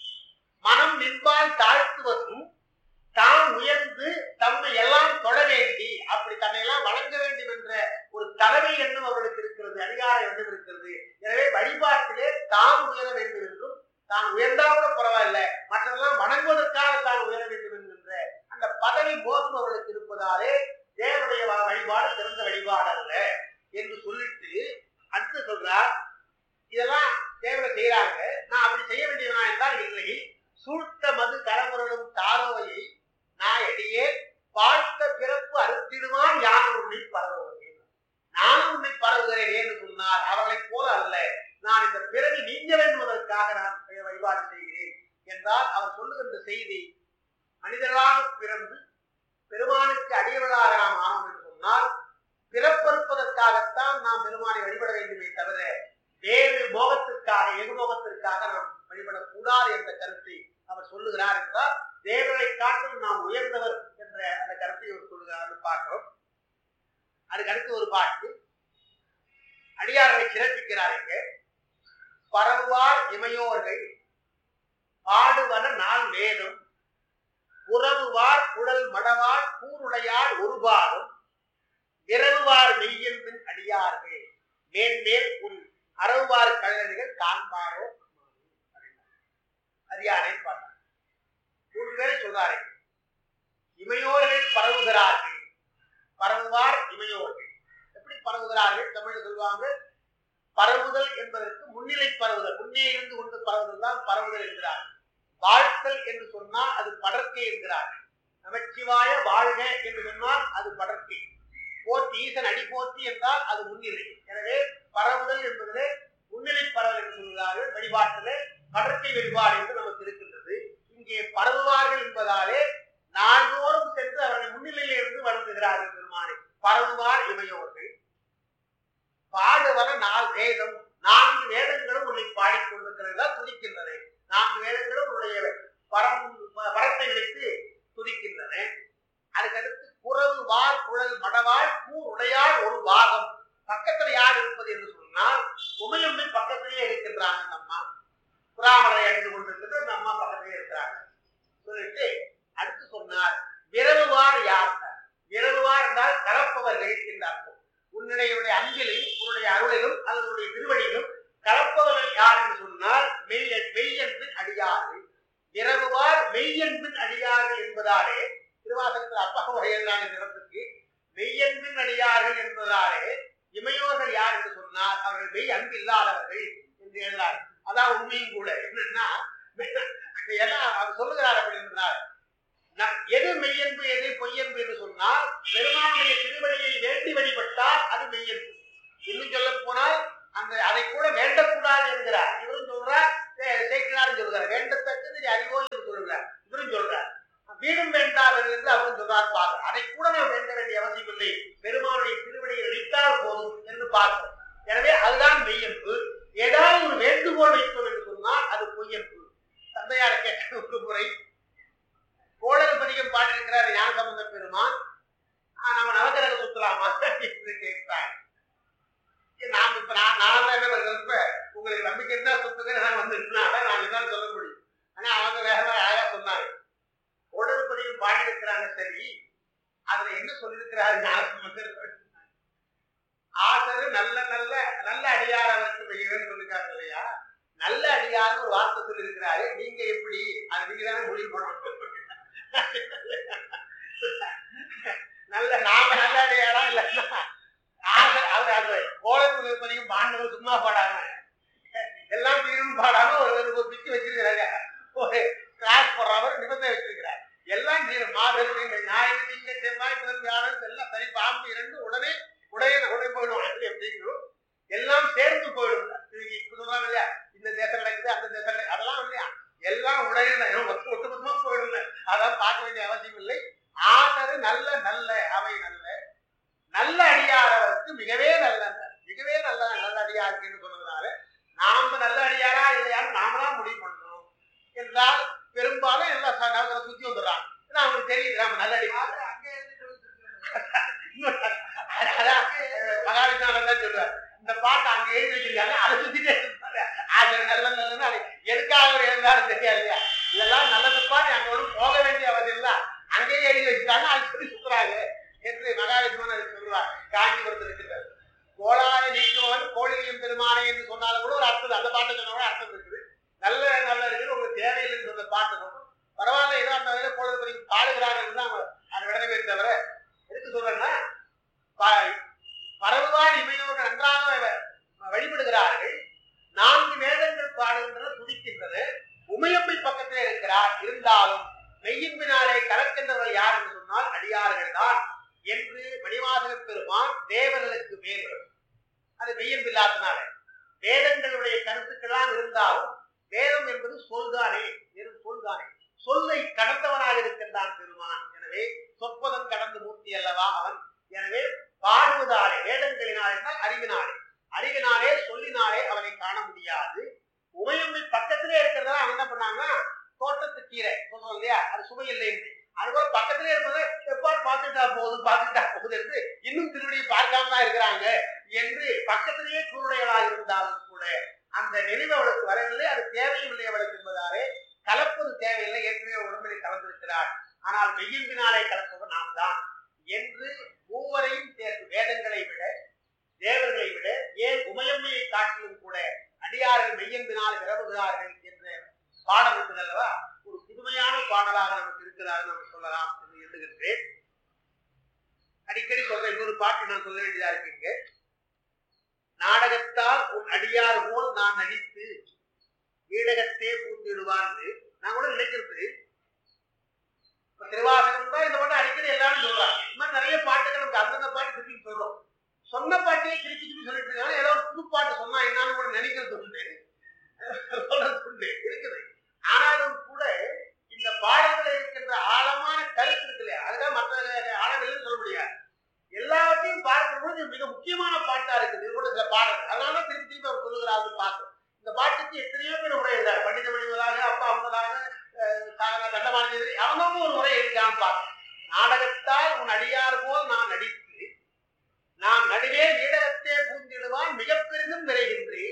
மனம் நின்பால் தாழ்த்துவதும் தாம் உயர்ந்து தம்மை எல்லாம் தொழ வேண்டி அப்படி தன்னை எல்லாம் வழங்க வேண்டும் என்ற ஒரு தலைமை எண்ணம் அவர்களுக்கு இருக்கிறது அதிகார எண்ணம் இருக்கிறது எனவே வழிபாட்டிலே தாம் உயர வேண்டும் என்றும் தான் உயர்ந்தா கூட பரவாயில்ல மற்றதெல்லாம் வணங்குவதற்காக தான் உயர வேண்டும் என்கின்ற அந்த பதவி மோசம் அவர்களுக்கு இருப்பதாலே தேவனுடைய வ- வழிபாடு சிறந்த வழிபாடு அல்ல என்று சொல்லிட்டு அடுத்து சொல்றார் இதெல்லாம் தேவனை செய்யறாங்க நான் அப்படி செய்ய வேண்டியவனா என்றால் இல்லை சூழ்த்த மது கரமுரலும் தாரோவையை நான் எடியே வாழ்த்த பிறப்பு அறுத்திடுவான் யான் உன்னை பரவுகிறேன் நானும் உன்னை பரவுகிறேன் என்று சொன்னால் அவர்களைப் போல அல்ல நான் இந்த பிறவி நீங்க வேண்டுவதற்காக நான் வழிபாடு செய்கிறேன் என்றால் அவர் சொல்லுகின்ற செய்தி மனிதர்களாக பிறந்து பெருமானுக்கு அடியவர்களாக நாம் ஆனோம் என்று சொன்னால் பிறப்பறுப்பதற்காகத்தான் நாம் பெருமானை வழிபட வேண்டுமே தவிர வேறு போகத்திற்காக எகுபோகத்திற்காக நாம் வழிபடக்கூடாது என்ற கருத்தை அவர் சொல்லுகிறார் என்றால் தேவனை காட்டிலும் நாம் உயர்ந்தவர் என்ற அந்த கருத்தை அவர் சொல்லுகிறார் பார்க்கிறோம் அதுக்கு அடுத்து ஒரு பாட்டு அடியார்களை சிறப்பிக்கிறார் இங்க பரவுவார் இமையோர்கள் பாடுவன நாள் வேதம் உறவுவார் குழல் மடவாள் கூருடையாள் ஒரு பாகம் விரவுவார் மெய்யென்பின் அடியார்கள் மேன்மேல் உன் அறவுவார் கழகங்கள் காண்பாரோ அரியாரை பாட்டார் மூன்று பேரை சொல்றாரு இமையோர்கள் பரவுகிறார்கள் பரவுவார் இமையோர்கள் எப்படி பரவுகிறார்கள் தமிழ் சொல்லுவாங்க பரவுதல் என்பதற்கு முன்னிலை பரவுதல் முன்னே இருந்து கொண்டு பரவுதல் தான் பரவுதல் என்கிறார் வாழ்த்தல் என்று சொன்னால் அது படர்க்கை என்கிறார் நமச்சிவாய வாழ்க என்று சொன்னால் அது படர்க்கை போற்றி ஈசன் அடி போற்றி என்றால் அது முன்னிலை எனவே பரவுதல் என்பதிலே முன்னிலை பரவல் என்று சொல்கிறார்கள் வழிபாட்டிலே படர்க்கை வழிபாடு என்று நமக்கு இருக்கின்றது இங்கே பரவுவார்கள் என்பதாலே நாள்தோறும் சென்று அவர்கள் முன்னிலையில் இருந்து வணங்குகிறார்கள் பெருமானை பரவுவார் இமையோர்கள் பாடுவன நாள் வேதம் நான்கு வேதங்களும் உன்னை பாடிக்கொண்டிருக்கிறதா துதிக்கின்றன நான்கு வேதங்களும் உன்னுடைய பரம் பரத்தை விடுத்து துதிக்கின்றன அதுக்கடுத்து குறவு வார் குழல் மடவாள் கூர் உடையாள் ஒரு பாகம் பக்கத்துல யார் இருப்பது என்று சொன்னால் உமையம்பின் பக்கத்திலேயே இருக்கின்றாங்க அந்த அம்மா புறாமலை அணிந்து கொண்டிருக்கின்ற அந்த அம்மா பக்கத்திலே இருக்கிறாங்க சொல்லிட்டு அடுத்து சொன்னார் விரவுவார் யார் விரவுவார் என்றால் கலப்பவர்கள் என்ற அர்த்தம் உன்னுடைய அன்பிலும் உன்னுடைய அருளிலும் அல்லது உன்னுடைய திருவடியிலும் கலப்பவர்கள் யார் என்று சொன்னால் மெய் மெய்யன்பின் அடியார்கள் இரவுவார் மெய்யன்பின் அடியார்கள் என்பதாலே திருவாசகத்தில் அப்பக வகையிலான நிறத்துக்கு மெய்யன்பின் அடியார்கள் என்பதாலே இமையோர்கள் யார் என்று சொன்னால் அவர்கள் மெய் அன்பு இல்லாதவர்கள் என்று எழுதுறார் அதான் உண்மையும் கூட என்னன்னா ஏன்னா அவர் சொல்லுகிறார் அப்படி என்றார் நம் எது மெய்யன்பு எது பொய்யன்பு என்று சொன்னால் பெருமானுடைய திருவடியை வேண்டி வழிபட்டால் அது மெய்யன்பு இன்னும் சொல்ல போனால் அந்த அதை கூட வேண்டக்கூடாது என்கிறார் இவரும் சொல்றார் சே- சேக்கிழாரும் சொல்கிறார் வேண்டத்தக்கது நீ அறிவோ என்று சொல்கிறார் இவரும் சொல்றார் வீடும் வேண்டாம் என்று அவரும் சொல்றார் பார்க்க அதை கூட நாம் வேண்ட வேண்டிய அவசியம் இல்லை பெருமானுடைய திருவடியை நினைத்தால் போதும் என்று பார்க்கிறோம் எனவே அதுதான் மெய்யன்பு ஏதாவது ஒரு வேண்டுகோள் வைத்தோம் என்று சொன்னால் அது பொய்யன்பு தந்தையார கேட்ட ஒரு முறை கோடல் பதிகம் பாடியிருக்கிறார் ஞான சம்பந்த பெருமான் ஆஹ் நம்ம நவகிரக சுத்தலாமா என்று கேட்கிறார் நாம் இப்ப நான் நான் என்ன பண்றது இப்ப உங்களுக்கு நம்பிக்கை இருந்தா சுத்துங்க நான் வந்துருக்கேன் அதான் நான் என்ன சொல்ல முடியும் ஆனா அவங்க வேற சொல்லியிருக்கிறார் ஞானசம்பந்தர் ஆசரு நல்ல நல்ல நல்ல அடியார் அவருக்கு மிகவும் சொல்லிருக்காங்க இல்லையா நல்ல அடியார் ஒரு வார்த்தை சொல்லியிருக்கிறாரு நீங்க எப்படி அது நீங்க தானே முடிவு பண்ணணும் நல்ல நாம நல்ல அடியாரா இல்ல ஆசர் அவர் அது கோலம் பதிக்கும் பாண்டவர் சும்மா பாடாம எல்லாம் தீரும் பாடாம ஒரு ஒரு பிச்சு வச்சிருக்கிறாங்க ஒரு கிளாஸ் போடுறவர் நிபந்தனை வச்சிருக்கிறார் எல்லாம் தீரும் மாதம் திங்கள் ஞாயிறு திங்கள் செவ்வாய் புதன் வியாழன் எல்லாம் சரி பாம்பு இரண்டு உடனே உடைய உடனே போயிடும் எப்படிங்கிறோம் எல்லாம் சேர்ந்து போயிடும் இவங்க இப்ப சொல்றாங்க இல்லையா இந்த தேசம் நடக்குது அந்த தேசம் நடக்குது அதெல்லாம் இல்லையா எல்லாம் உடையணும் ஒட்டு ஒட்டுமொத்தமா போயிடும் அதான் பார்க்க வேண்டிய அவசியம் இல்லை ஆசரு நல்ல நல்ல அவை நல்ல நல்ல அடியாரவருக்கு மிகவே நல்ல மிகவே நல்ல நல்ல அடியாருக்குன்னு சொன்னதுனால நாம நல்ல அடியாரா இல்லையான்னு நாம தான் முடிவு பண்ணணும் என்றால் பெரும்பாலும் எல்லா ச- நகரை சுத்தி வந்துடுறாங்க ஏன்னா அவங்களுக்கு தெரியுது நாம நல்ல அடியார் அதான் அஹ், மகாவிஷ்ணாவை தான் சொல்லுவார் இந்த பாட்டு அங்க எழுதி வச்சிருக்காங்க அதை சுத்திட்டே இருப்பாரு அது நல்ல நல்லதுன்னு அது எதுக்காக அவர் எழுந்தாரு தெரியாது இல்லையா இதெல்லாம் நல்லது பாட்டு அங்க ஒன்றும் போக வேண்டிய அவசியம் இல்ல அங்கேயே எழுதி வச்சுட்டாங்க அது சொல்லி சுத்துறாங்க என்று மகாவிஷ்ணன் அதை சொல்லுவார் காஞ்சிபுரத்தில் இருக்கிறார் கோளாய நீக்குவன் கோழியும் பெருமானை என்று சொன்னாலும் கூட ஒரு அர்த்தம் அந்த பாட்டை சொன்னா கூட அர்த்தம் இருக்குது நல்ல நல்ல இருக்குது உங்களுக்கு தேவையில்லைன்னு சொன்ன பாட்டு சொல்றோம் பரவாயில்ல ஏதோ அந்த வகையில பொழுது பண்ணி பாடுகிறார்கள் தான் அந்த விடவே தவிர எதுக்கு சொல்றேன்னா ப- பரவுவான் இமையோர்கள் நன்றாக வ- வழிபடுகிறார்கள் நான்கு வேதங்கள் பாடுகின்றன துதிக்கின்றன உமையம்பை பக்கத்திலே இருக்கிறார் இருந்தாலும் மெய்யின்பினாலே கலக்கின்றவர் யார் என்று சொன்னால் அடியார்கள் தான் என்று மணிவாசக பெருமான் தேவர்களுக்கு மேல் அது மெய்யன்பில்லாதனால வேதங்களுடைய கருத்துக்கெல்லாம் இருந்தாலும் வேதம் என்பது சொல்தானே வெறும் சொல்தானே சொல்லை கடந்தவனாக இருக்கின்றான் பெருமான் எனவே சொற்பதம் கடந்து மூர்த்தி அல்லவா அவன் எனவே பாடுவதாலே வேதங்களினாலே என்றால் அறிவினாலே அறிவினாலே சொல்லினாலே அவனை காண முடியாது உமையம்பை பக்கத்திலே இருக்கிறதா அவன் என்ன பண்ணாங்கன்னா தோட்டத்து கீரை சொல்றோம் இல்லையா அது சுவை இல்லைன்னு அதுபோல பக்கத்திலே இருப்பதை எப்பாடு பார்த்துட்டா போகுது பார்த்துட்டா போகுது என்று இன்னும் திருவடியை பார்க்காம தான் இருக்கிறாங்க என்று பக்கத்திலேயே குருடைகளாக இருந்தாலும் கூட அந்த நினைவு அவளுக்கு வரவில்லை அது தேவையும் இல்லை அவளுக்கு என்பதாலே கலப்பது தேவையில்லை ஏற்கனவே உடம்பிலே கலந்திருக்கிறார் ஆனால் வெய்யின்பினாலே கலப்பவர் நாம் தான் என்று மூவரையும் சேர்த்து வேதங்களை விட தேவர்களை விட ஏன் உமையம்மையை காட்டிலும் கூட அடியார்கள் மெய்யன்பினால் விரவுகிறார்கள் என்ற பாடல் இருக்குது அல்லவா ஒரு புதுமையான பாடலாக நமக்கு இருக்கிறார் நம்ம சொல்லலாம் என்று எண்ணுகின்றேன் அடிக்கடி சொல்ற இன்னொரு பாட்டு நான் சொல்ல வேண்டியதா இருக்குங்க நாடகத்தால் உன் அடியார் போல் நான் நடித்து வீடகத்தே பூத்திடுவான்னு நான் கூட நினைக்கிறது இப்ப திருவாசகம் தான் இந்த பாட்டு அடிக்கடி எல்லாரும் சொல்றாங்க இந்த மாதிரி நிறைய பாட்டுகள் நமக்கு அந்தந்த பாட்டு திருப்பி சொல்றோம் சொன்ன பாட்டையே திருப்பி திருப்பி சொல்லிட்டு இருக்காங்க ஏதோ ஒரு புது பாட்டு சொன்னா என்னன்னு கூட நினைக்கிறது உண்டு சொல்றது உண்டு இருக்குது ஆனாலும் கூட இந்த பாடல்கள் இருக்கின்ற ஆழமான கருத்து இருக்கு இல்லையா அதுதான் மற்ற ஆழங்கள்னு சொல்ல முடியாது எல்லாவற்றையும் பார்க்கும்போது இது மிக முக்கியமான பாட்டா இருக்குது இது கூட சில பாடல் அதனால திருப்பி திருப்பி அவர் சொல்லுகிறார்கள் பார்க்கிறோம் இந்த பாட்டுக்கு எத்தனையோ பேர் உரை எழுதாரு பண்டித மணிவதாக அப்பா அம்மதாக தண்டமானது அவனவங்க ஒரு உரை எழுதிக்கான்னு பார்க்கிறோம் நாடகத்தால் உன் அடியார் போல் நான் நடித்து நான் நடுவே வீடகத்தே பூந்திடுவான் மிக பெரிதும் விரைகின்றேன்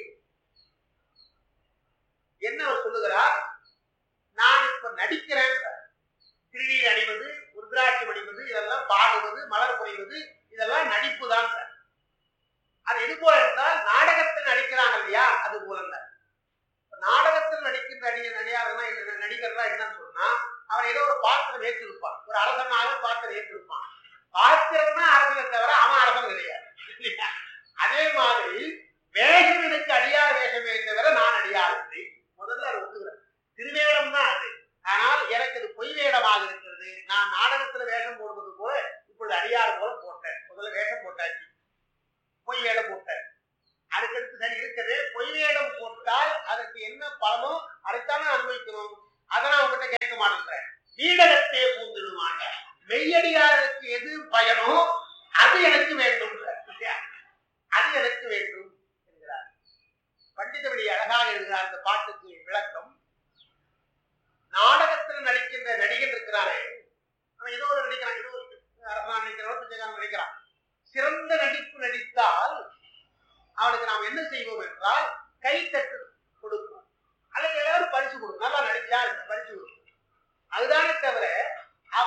என்ன அவர் சொல்லுகிறார் நான் இப்ப நடிக்கிறேன் திருநீர் அணிவது ருத்ராட்சம் அணிவது இதெல்லாம் பாடுவது மலர் புரிவது இதெல்லாம் நடிப்பு தான் சார் அது எது போல என்றால் நாடகத்தில் நடிக்கிறாங்க இல்லையா அது போல இல்ல நாடகத்தில் நடிக்கின்ற நடிகர் நடிகாரனா என்ன நடிகர்னா என்னன்னு சொன்னா அவன் ஏதோ ஒரு பாத்திரம் ஏற்றிருப்பான் ஒரு அரசனாக பாத்திரம் ஏற்றிருப்பான் பாத்திரம்னா அரசனை தவிர அவன் அரசன் கிடையாது இல்லையா? அதே மாதிரி வேஷம் எனக்கு அடியார் வேஷமே தவிர நான் அடியார் இல்லை முதல்ல அதை ஒத்துக்கிறேன் திருவேடம் தான் அது ஆனால் எனக்கு அது பொய் வேடமாக இருக்கிறது நான் நாடகத்துல வேஷம் போடுவது போல இப்பொழுது அடியார் போல போட்டேன் முதல்ல வேஷம் போட்டாச்சு பொய் வேடம் போட்டேன் அதுக்கடுத்து சரி இருக்குது பொய் வேடம் போட்டால் அதற்கு என்ன பலனோ அதைத்தானே அனுபவிக்கணும் அதை நான் உங்ககிட்ட கேட்க மாட்டேன் வீடகத்தே பூந்துடுவாங்க மெய்யடியாருக்கு எது பயனோ அது எனக்கு வேண்டும் இல்லையா? அது எனக்கு வேண்டும் என்கிறார் பண்டிதபடி அழகாக எழுதுகிறார் அந்த பாட்டுக்கு விளக்கம் நாடகத்தில் நடிக்கின்ற நடிகன் இருக்கிறானே அவன் ஏதோ ஒரு நடிக்கிறான் ஏதோ ஒரு அரசனா நடிக்கிறவன் பிச்சைக்காரன் நடிக்கிறான் சிறந்த நடிப்பு நடித்தால் அவனுக்கு நாம் என்ன செய்வோம் என்றால் கைத்தட்டு கொடுப்போம் அல்லது ஏதாவது பரிசு கொடுக்கும் நல்லா நடிச்சா அதுக்கு பரிசு கொடுக்கும் அதுதானே தவிர அவன் என்ன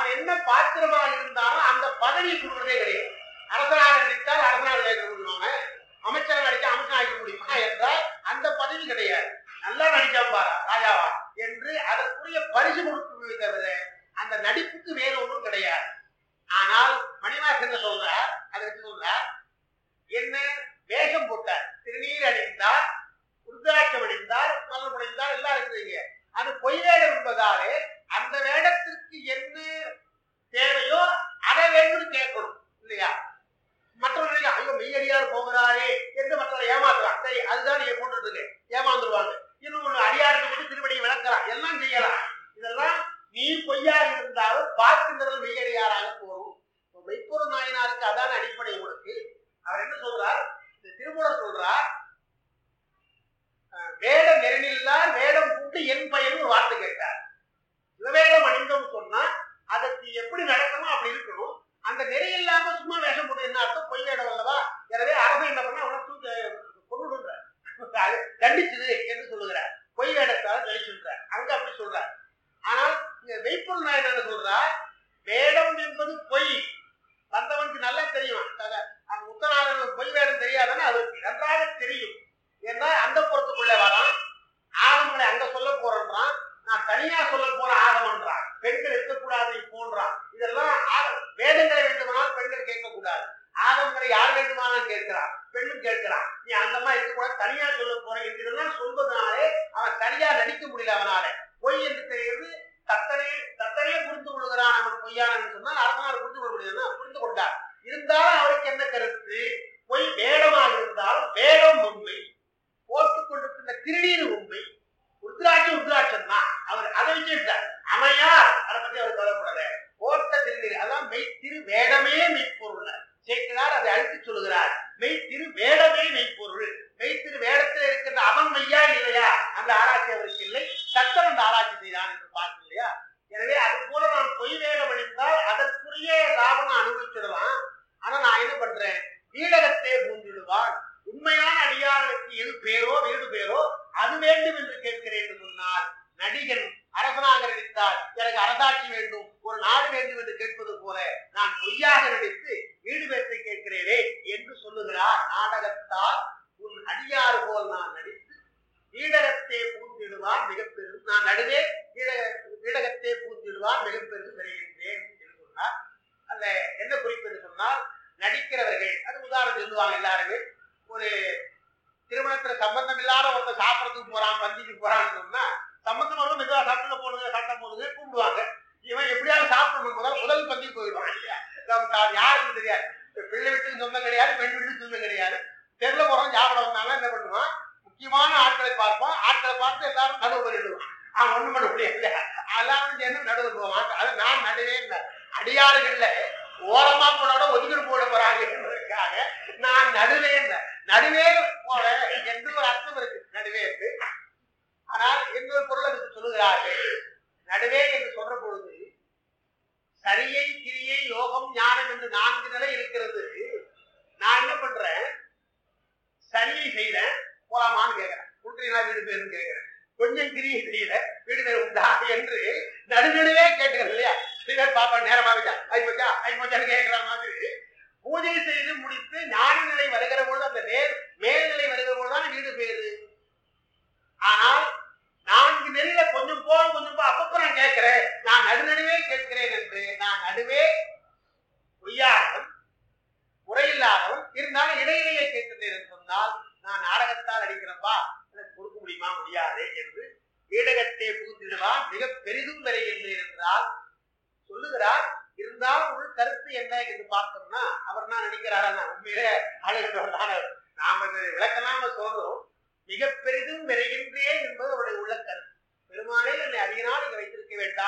பாத்திரமாக இருந்தாலும் அந்த பதவி கொடுக்கறதே கிடையாது அரசனாக நடித்தால் அரசனாக நடிக்க முடியுமா அமைச்சராக நடிச்சா அமைச்சர் ஆகிக்க முடியுமா என்றால் அந்த பதவி கிடையாது நல்லா நடிச்சான் பாரா ராஜாவா என்று அதற்குரிய பரிசு கொடுக்குமே தவிர அந்த நடிப்புக்கு வேறு ஒன்றும் கிடையாது ஆனால் மணிவாசன் என்ன சொல்றார் அதை வச்சு சொல்றார் என்ன வேஷம் போட்டார் திருநீர் அணிந்தார் உருதாட்சம் அணிந்தார் மலர் புனைந்தார் எல்லாம் இருக்குதுங்க அது பொய் வேடம் என்பதாலே அந்த வேடத்திற்கு என்ன தேவையோ அதை வேண்டும் கேட்கணும் இல்லையா மற்றவர்கள் ஐயோ மெய்யடியார் போகிறாரே என்று மற்றவரை ஏமாத்தலாம் சரி அதுதான் நீங்க போட்டுருக்கு ஏமாந்துருவாங்க இன்னும் ஒண்ணு அடியாருக்கு போட்டு திருப்படியை விளக்கலாம் எல்லாம் செய்யலாம் இதெல்லாம் நீ பொய்யாக இருந்தாலும் பார்க்கின்றவர்கள் மெய்யடியாராக போகும் இப்ப மெய்ப்பொருள் நாயனாருக்கு அதான் அடிப்படை உங்களுக்கு அவர் என்ன சொல்றார் இந்த திருமூலர் சொல்றார் அஹ், வேடம் நெருநில்லார் வேடம் கூட்டு என் பயன் ஒரு வார்த்தை கேட்டார் சிவவேடம் அணிந்தோம் சொன்னா அதற்கு எப்படி நடக்கணும் அப்படி இருக்கணும் அந்த நெறி இல்லாம சும்மா வேஷம் போட்டு என்ன அர்த்தம் பொய் வேடம் அல்லவா எனவே அரசன் என்ன பண்ண அவனை தூக்கி கொண்டு அது தண்டிச்சது என்று சொல்லுகிறார் பொய் வேடத்தால் தண்டிச்சுன்றார் அங்க அப்படி சொல்றார் ஆனால் இங்க மெய்ப்பொருள் நாயன் என்ன சொல்றார் வேடம் என்பது பொய் வந்தவனுக்கு நல்லா தெரியும் அத- அந்த முத்தநாதன் பொய் வேடம் தெரியாதானே அவருக்கு நன்றாக தெரியும் ஏன்னா அந்த புறத்துக்குள்ள வரான் ஆகமங்களை அங்க சொல்ல போறேன்றான் நான் தனியா சொல்ல போற ஆகமன்றான் பெண்கள் இருக்கக்கூடாது போன்றான் இதெல்லாம் ஆக- வேதங்களை வேண்டுமானால் பெண்கள் கேட்கக்கூடாது ஆகமங்களை யார் வேண்டுமானாலும் கேட்கிறான் பெண்ணும் கேட்கிறான் நீ அந்த மாதிரி இருக்கக்கூடாது தனியா சொல்ல போற என்று இதெல்லாம் சொல்வதனாலே அவன் சரியா நடிக்க முடியல அவனால பொய் என்று தெரிகிறது தத்தனே தத்தனே புரிந்து கொள்கிறான் அவன் பொய்யானன்னு சொன்னால் அரசனால் புரிந்து கொள்ள முடியுதுன்னா புரிந்து கொண்டார் இருந்தாலும் அவருக்கு என்ன கருத்து பொய் வேடமாக இருந்தாலும் வேடம் உண்மை போட்டுக் கொண்டிருக்கின்ற திருநீர் உண்மை உத்ராட்சம் உத்ராட்சம் தான் அவர் அதை வச்சுட்டார் அமையார் அதை பத்தி அவர் கவலைப்படல போட்ட திருநீர் அதான் மெய் திரு வேடமே மெய்ப்பொருள் சேர்க்கிறார் அதை அழுத்தி சொல்லுகிறார் மெய் திரு வேடமே மெய்ப்பொருள் மெய் திரு வேடத்தில் இருக்கின்ற அவன் மெய்யா இல்லையா அந்த ஆராய்ச்சி அவருக்கு இல்லை சத்தம் அந்த ஆராய்ச்சி செய்தான் என்று பார்க்க இல்லையா எனவே அது போல நான் பொய் வேடம் அணிந்தால் அதற்குரிய லாபம் அனுபவிச்சிடலாம் ஆனா நான் என்ன பண்றேன் வீடகத்தே பூந்திடுவான் உண்மையான அடியார்களுக்கு எது பேரோ வீடு பேரோ அது வேண்டும் என்று கேட்கிறேன் என்று சொன்னால் நடிகன் அரசனாக நடித்தால் எனக்கு அரசாட்சி வேண்டும் ஒரு நாடு வேண்டும் என்று கேட்பது போல நான் பொய்யாக நடித்து வீடு பேற்றை கேட்கிறேனே என்று சொல்லுகிறார் நாடகத்தால் உன் அடியாறு போல் நான் நடித்து வீடகத்தே பூந்திடுவான் மிகப்பெரும் நான் நடுவே வீடக வீடகத்தே பூந்திடுவான் மிகப்பெரும் பெறுகின்றேன் என்று சொன்னார் அந்த என்ன குறிப்பு என்று சொன்னால் நடிக்கிறவர்கள் அது உதாரணம் சொல்லுவாங்க எல்லாருமே ஒரு திருமணத்துல சம்பந்தம் இல்லாத ஒருத்தர் சாப்பிடறதுக்கு போறான் பந்திக்கு போறான்னு சொன்னா சம்பந்தம் வரும் மெதுவா சாப்பிட போடுங்க சட்டம் போடுங்க கூப்பிடுவாங்க இவன் எப்படியாவது சாப்பிடணும் முதல் முதல் பந்திக்கு போயிடுவான் இல்லையா நம்ம தான் யாருக்கும் தெரியாது இப்ப பிள்ளை வீட்டுக்கு சொந்தம் கிடையாது பெண் வீட்டுக்கு சொந்தம் கிடையாது தெருல போறோம் சாப்பிட வந்தாலும் என்ன பண்ணுவான் முக்கியமான ஆட்களை பார்ப்பான் ஆட்களை பார்த்து எல்லாரும் நடுவு பண்ணிடுவான் அவன் ஒண்ணும் பண்ண முடியாது இல்லையா எல்லாரும் சேர்ந்து நடுவு போவான் அது நான் நடுவே இல்லை அடியாறுகள்ல ஓரமா போனோட ஒதுக்கிட்டு போட போறாங்க என்பதற்காக நான் நடுவே இல்லை நடுவே போல என்று ஒரு அர்த்தம் இருக்கு நடுவே என்று ஆனால் இன்னொரு பொருள் அதுக்கு சொல்லுகிறார்கள் நடுவே என்று சொல்ற பொழுது சரியை கிரியை யோகம் ஞானம் என்று நான்கு நிலை இருக்கிறது நான் என்ன பண்றேன் சரியை செய்யறேன் போலாமான்னு கேட்கிறேன் குன்றீங்களா வீடு பேருன்னு கேட்கிறேன் கொஞ்சம் கிரியை செய்யற வீடு பேர் உண்டா என்று நடுநடுவே கேட்டுக்கிறேன் இல்லையா சில பேர் பாப்பா நேரமா வச்சா ஐ போச்சா ஐ போச்சான்னு கேட்கிற மாதிரி பூஜை செய்து முடித்து ஞான நிலை வருகிற பொழுது அந்த நேர் மேல்நிலை வருகிற பொழுதுதான் வீடு பேரு ஆனால் நான்கு நெறியில கொஞ்சம் போ கொஞ்சம் போ அப்பப்ப நான் கேட்கிறேன் நான் நடுநடுவே கேட்கிறேன் என்று நான் நடுவே பொய்யாதவன் முறையில்லாதவன் இருந்தாலும் இடையிடையே கேட்கிறேன் என்று சொன்னால் நான் நாடகத்தால் அடிக்கிறப்பா எனக்கு கொடுக்க முடியுமா முடியாது என்று வீடகத்தை பூந்திடுவான் மிக பெரிதும் விரைகின்றேன் என்றால் சொல்லுகிறார் இருந்தாலும் உள் கருத்து என்ன என்று பார்த்தோம்னா அவர் என்ன நினைக்கிறாரா உண்மையிலே அழுகிறவர் தானே நாம இது விளக்கலாம சொல்றோம் மிக பெரிதும் விரைகின்றேன் என்பது அவருடைய உள்ள கருத்து பெருமானே என்னை அதிக நாள் இங்க வைத்திருக்க வேண்டாம்